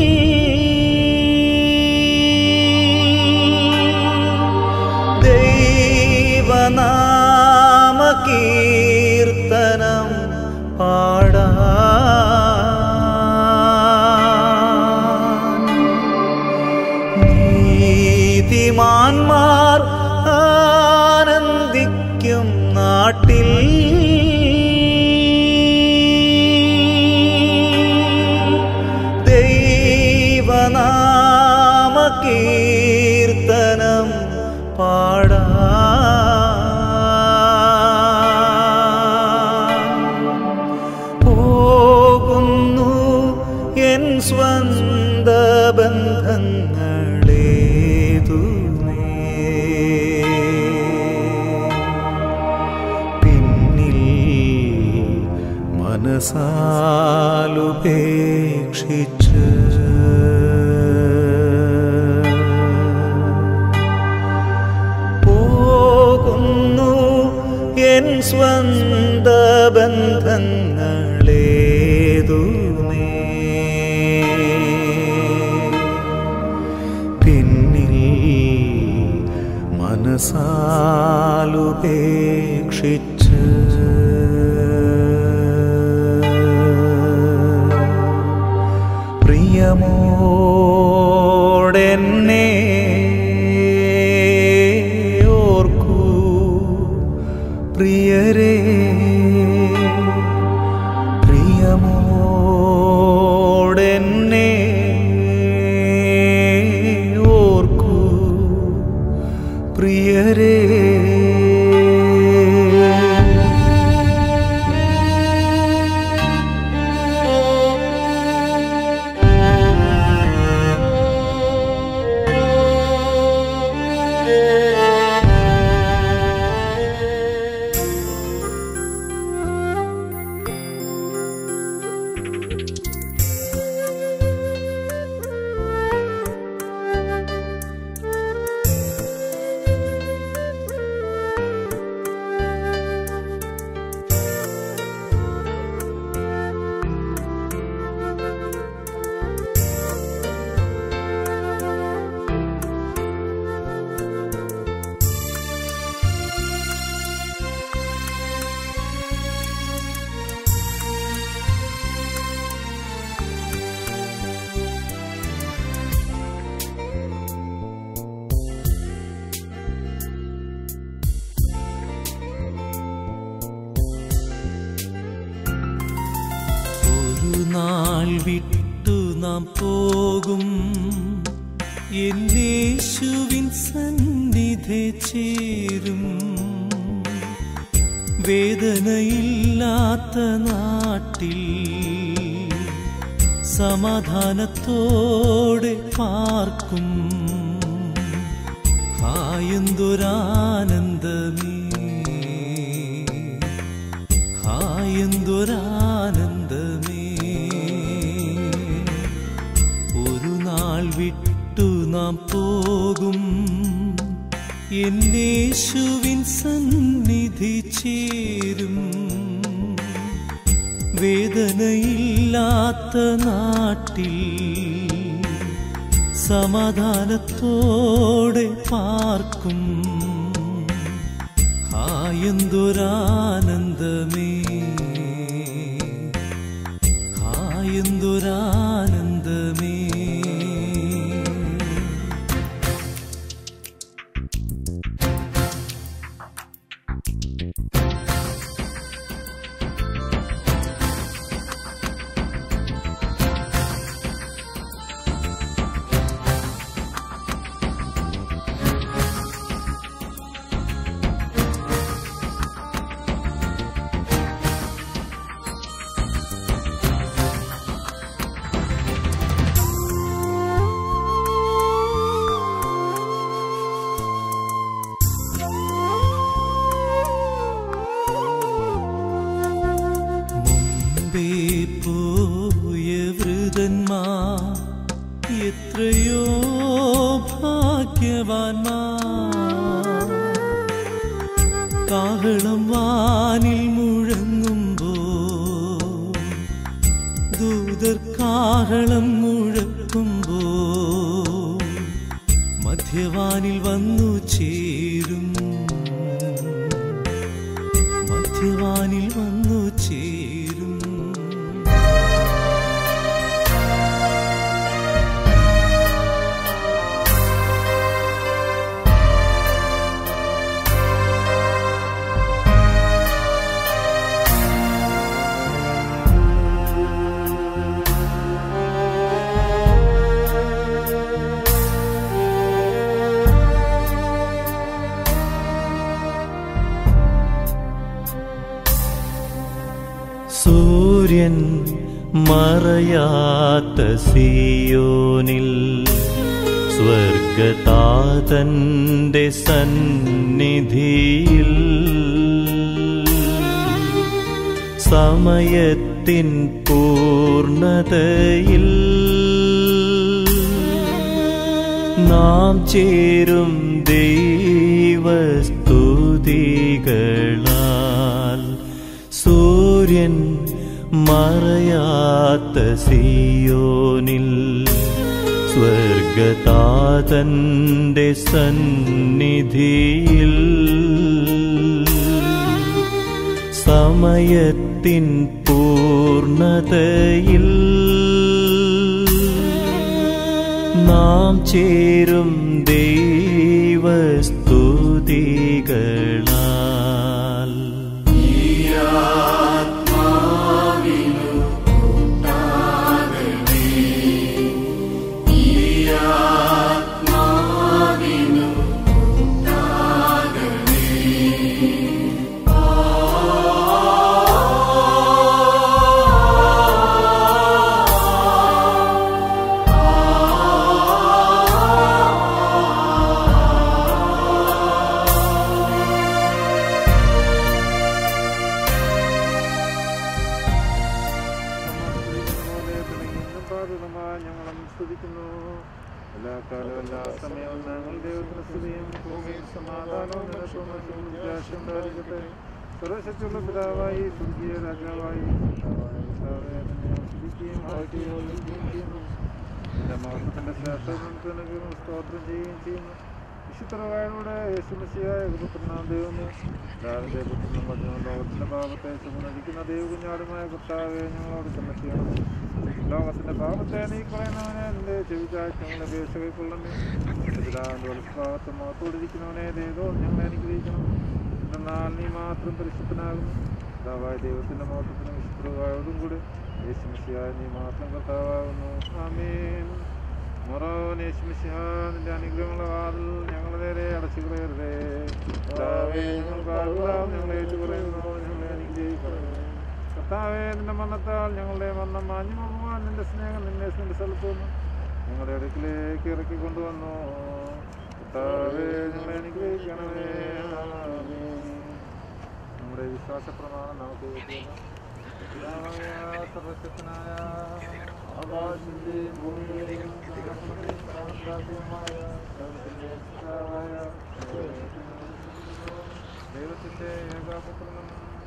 A: ദൈവനാമ കീർത്തനം പാടാൻ നീതിമാന്മാർ ആനന്ദിക്കും നാട്ടിൽ ദൈവനാമ കീർത്തനം പാടാൻ പോകുന്നു എൻ സ്വന്ത ബന്ധങ്ങളേതുമേ പിന്നിൽ മനസാലുപേക്ഷിച്ച് പോകുന്നു എൻ സ്വന്ത ബന്ധങ്ങളേതുമേ പിന്നിൽ മനസാലുപേക്ഷിച്ച് പ്രിയമോടെന്നെ ഓർക്കൂ പ്രിയരേ പ്രിയമോടെന്നെ ഓർക്കൂ പ്രിയരേ നാം പോകും എന്നേശുവിൻ സന്നിധി ചേരും വേദനയില്ലാത്ത നാട്ടിൽ സമാധാനത്തോടെ പാർക്കും ഹായെന്തൊരാനന്ദമേ ഹായെന്തൊരാനന്ദമേ ഒരു നാൾ വിട്ടു നാം പോകും എന്നേശുവിൻ സന്നിധി ചേരും വേദനയില്ലാത്ത നാട്ടിൽ സമാധാനത്തോടെ പാർക്കും ഹായെന്തൊരാനന്ദമേ ഹായെന്തൊരാനന്ദമേ മുമ്പേ പോയ വൃതന്മാർ എത്രയോ ഭാഗ്യവാന്മാർ കാഹളം വാനിൽ മുഴങ്ങുമ്പോ ദൂതർ കാഹളം മുഴക്കുമ്പോ മധ്യവാനിൽ വന്നു ചേരും മധ്യവാനിൽ വന്നു ചേരും സൂര്യൻ മറയാത്ത സിയോനിൽ സ്വർഗതാതന്റെ സന്നിധിയിൽ സമയത്തിൻ പൂർണതയിൽ നാം ചേരും ദൈവസ്തുതികളാൽ സൂര്യൻ മറയാത്ത സിയോനിൽ സ്വർഗതാതന്റെ സന്നിധിയിൽ സമയത്തിൻ പൂർണതയിൽ നാം ചേരും ദൈവസ്തുതികളാൽ
D: ഞങ്ങളും സ്തുതിക്കുന്നു എല്ലാ കാലവും എല്ലാ സമയവും ഞങ്ങൾ ദൈവത്തിന് സ്തുതിയും ഭൂമിയിൽ സമാധാനവും നിലനിൽപ്പും പ്രത്യാശയും ഉണ്ടായിരിക്കട്ടെ സർവശക്തിയുള്ള പിതാവായി സ്വർഗീയ രാജാവായി കർത്താവായ കർത്താവേ, നിന്നെ സ്തുതിക്കുകയും ആരാധിക്കുകയും ചെയ്യുന്നു നിന്റെ മഹത്വത്തിന്റെ ശ്രേഷ്ഠ സ്തോത്രം ചെയ്യുകയും ചെയ്യുന്നു വിശുദ്ധവായുടെ യേശുമസിയായ പുത്രനാം ദൈവമേ രാവിലെ പുത്രനും വചനവും ലോകത്തിന്റെ പാപത്തെ ചുമന്നിരിക്കുന്ന ദൈവകുഞ്ഞാടുമായ കർത്താവെ ഞങ്ങളോട് ക്ഷമിക്കണം ലോകത്തിന്റെ പാപത്തെ നീക്കളയുന്നവനെ നിന്റെ ചെവിചാഴ്ച ഞങ്ങളെ അപേക്ഷ കൈക്കൊള്ളണേ പിതാവിന്റെ വലസ്ഭാഗത്ത് മുഖത്തോടിരിക്കുന്നവനെ ദൈവോ ഞങ്ങളെ അനുഗ്രഹിക്കണം എന്നാൽ നീ മാത്രം പരിശുദ്ധനാകുന്നു പിതാവായ ദൈവത്തിന്റെ മഹത്വത്തിനും വിശുദ്ധവായോടും കൂടി യേശുമിശിഹാ നീ മാത്രം കർത്താവാകുന്നു ആമേൻ മൊറോൻ യേശുമിശിഹ നിന്റെ അനുഗ്രഹമുള്ള വാതിൽ ഞങ്ങളുടെ നേരെ അടച്ചു കളയരുതേ കർത്താവേ ഞങ്ങൾ പാടുകളാൽ ഞങ്ങളെ ഏറ്റുപറയുന്നു ഞങ്ങളെ അനുഗ്രഹിക്കണമേ കർത്താവേ നിന്റെ മരണത്താൽ ഞങ്ങളുടെ മരണം മാഞ്ഞു പോകുവാൻ നിന്റെ സ്നേഹം നിന്നെ നിന്റെ സ്ഥലത്തു നിന്ന് ഞങ്ങളുടെ അടുക്കിലേക്ക് ഇറക്കി കൊണ്ടുവന്നു കർത്താവേ ഞങ്ങളെ അനുഗ്രഹിക്കണമേ ആമേൻ. നമ്മുടെ വിശ്വാസ പ്രമാണം നമുക്ക് ഏറ്റുചൊല്ലാം. പിതാവായ സർവശക്തനായ ആകാശത്തിന്റെയും ഭൂമിയുടെയും സകലത്തിന്റെയും സർവ്വസാധ്യമായ സർവ്വത്തിന്റെ പിതാവായ ദൈവത്തിന്റെ ഏകാപുത്രനും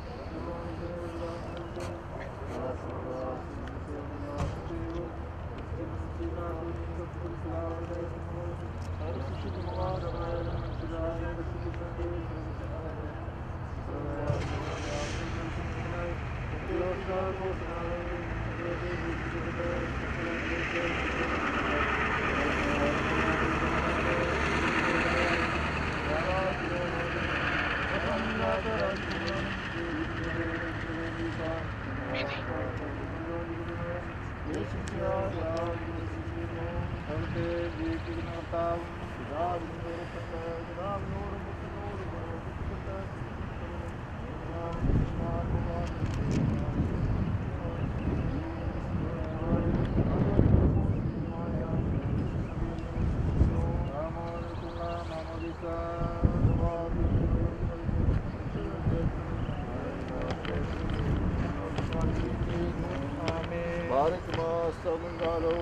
E: Barik mas Tangalo.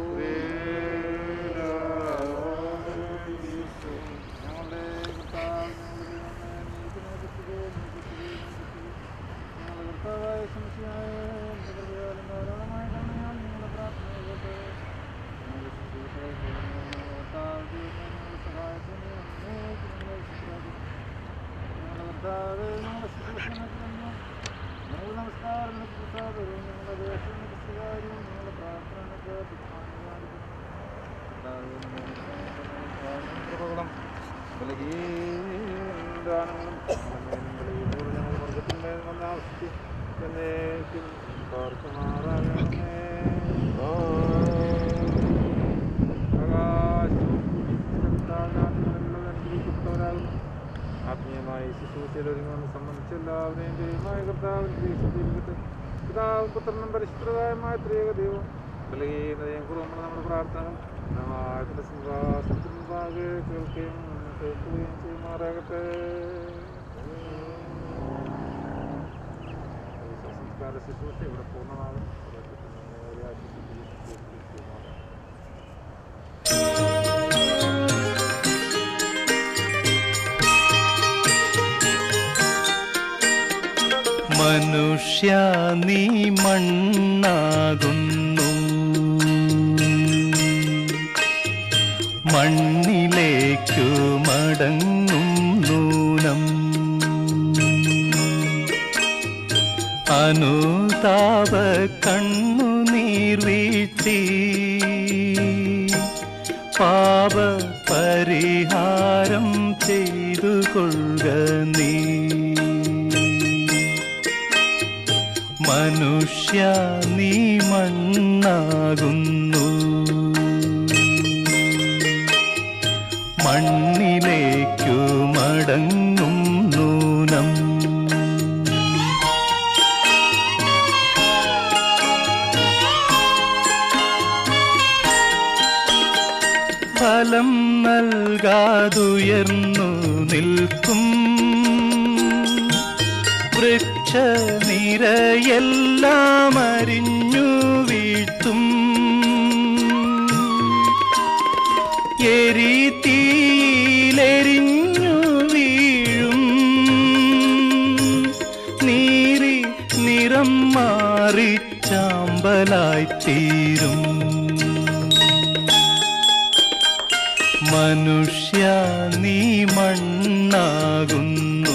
D: നമസ്കാരം ഞങ്ങളുടെ ദേശം ഞങ്ങളുടെ പ്രാർത്ഥന കൃപകളും ബലഹീനദാനങ്ങളും ഞങ്ങൾ വർഗത്തിന്മേൽ വന്നാവസ്ഥി എന്നേക്കും പാർക്കുമാറാകണമേ ആകാശപ്പെട്ടവരാകുന്നു ആത്മീയമായി ശുശ്രൂഷയിൽ ഒരുങ്ങുന്ന സംബന്ധിച്ച് എല്ലാവരെയും ദൈവമായ കർത്താവിന് ദേശത്തിരിക്കട്ടെ പിതാവും പുത്രനും പരിശുദ്ധമായ ത്രിയേക ദൈവം ബലഹീനതയും കുറവുമുള്ള നമ്മുടെ പ്രാർത്ഥനകൾ നാമായത്തിന്റെ സിംഹാസനത്തിന് മുമ്പാകെ കേൾക്കുകയും കേൾക്കുകയും ചെയ്യുമാറാകട്ടെ സംസ്കാര ശുശ്രൂഷ ഇവിടെ പൂർണ്ണമാകും നേരെ ആശംസിക്കുകയും ചെയ്യുമാറാകട്ടെ
A: മനുഷ്യ നീ മണ്ണാകുന്നു മണ്ണിലേക്കു മടങ്ങും നൂനം അനുതാപ കണ്ണുനീർ വീഴ്ത്തി പാപ പരിഹാരം ചെയ്തു കൊള്ളുക നീ മനുഷ്യ നീ മണ്ണാകുന്നു മണ്ണിലേക്കു മടങ്ങും നൂനം ഫലം നൽകാതുയർന്നു നിൽക്കും വൃക്ഷനിരയെല്ലാം അരിഞ്ഞു വീഴ്ത്തും എരിതീയിലെരിഞ്ഞു വീഴും നീറി നിറം മാറി ചാമ്പലായിത്തീരും മനുഷ്യ നീ മണ്ണാകുന്നു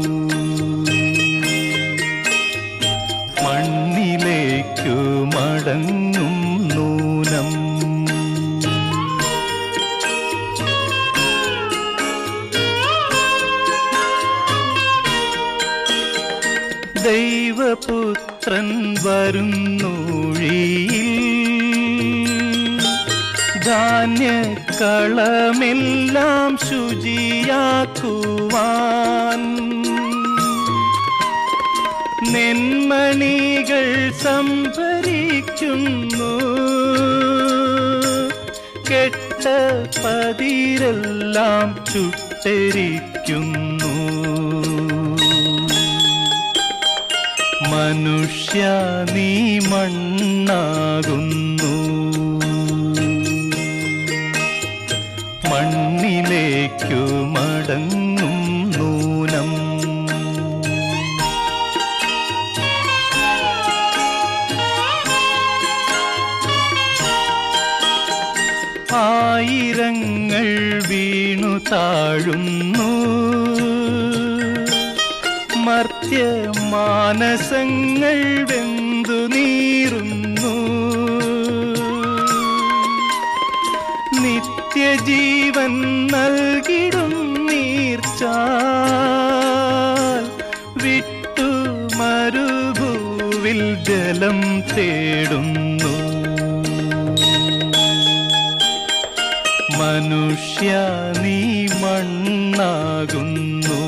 A: മണ്ണിലേക്കു മടങ്ങും നൂനം ദൈവപുത്രൻ വരുന്നു ധാന്യക്കളമെല്ലാം ശുചിയാക്കുവാൻ നെന്മണികൾ സംഭരിക്കുന്നു കെട്ട പതിരെല്ലാം ചുട്ടരിക്കുന്നു മനുഷ്യ നീ മണ്ണാകുന്നു മണ്ണിലേക്കു മടങ്ങും നൂനം ആയിരങ്ങൾ വീണു താഴുന്നു മർത്യ മാനസങ്ങൾ വെന്തു നീറുന്നു നിത്യജീവൻ നൽകിടും നീർച്ചാൽ വിട്ടു മരുഭൂവിൽ ജലം തേടുന്നു മനുഷ്യ നീ മണ്ണാകുന്നു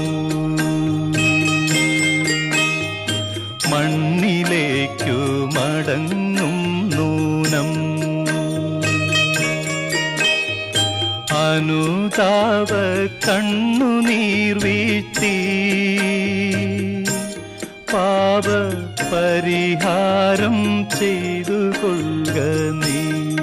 A: മണ്ണിലേക്കു മടങ്ങും നൂനം അനുതാപ കണ്ണുനീർ വീഴ്ത്തി പാപ പരിഹാരം ചെയ്തു കൊള്ളുക നീ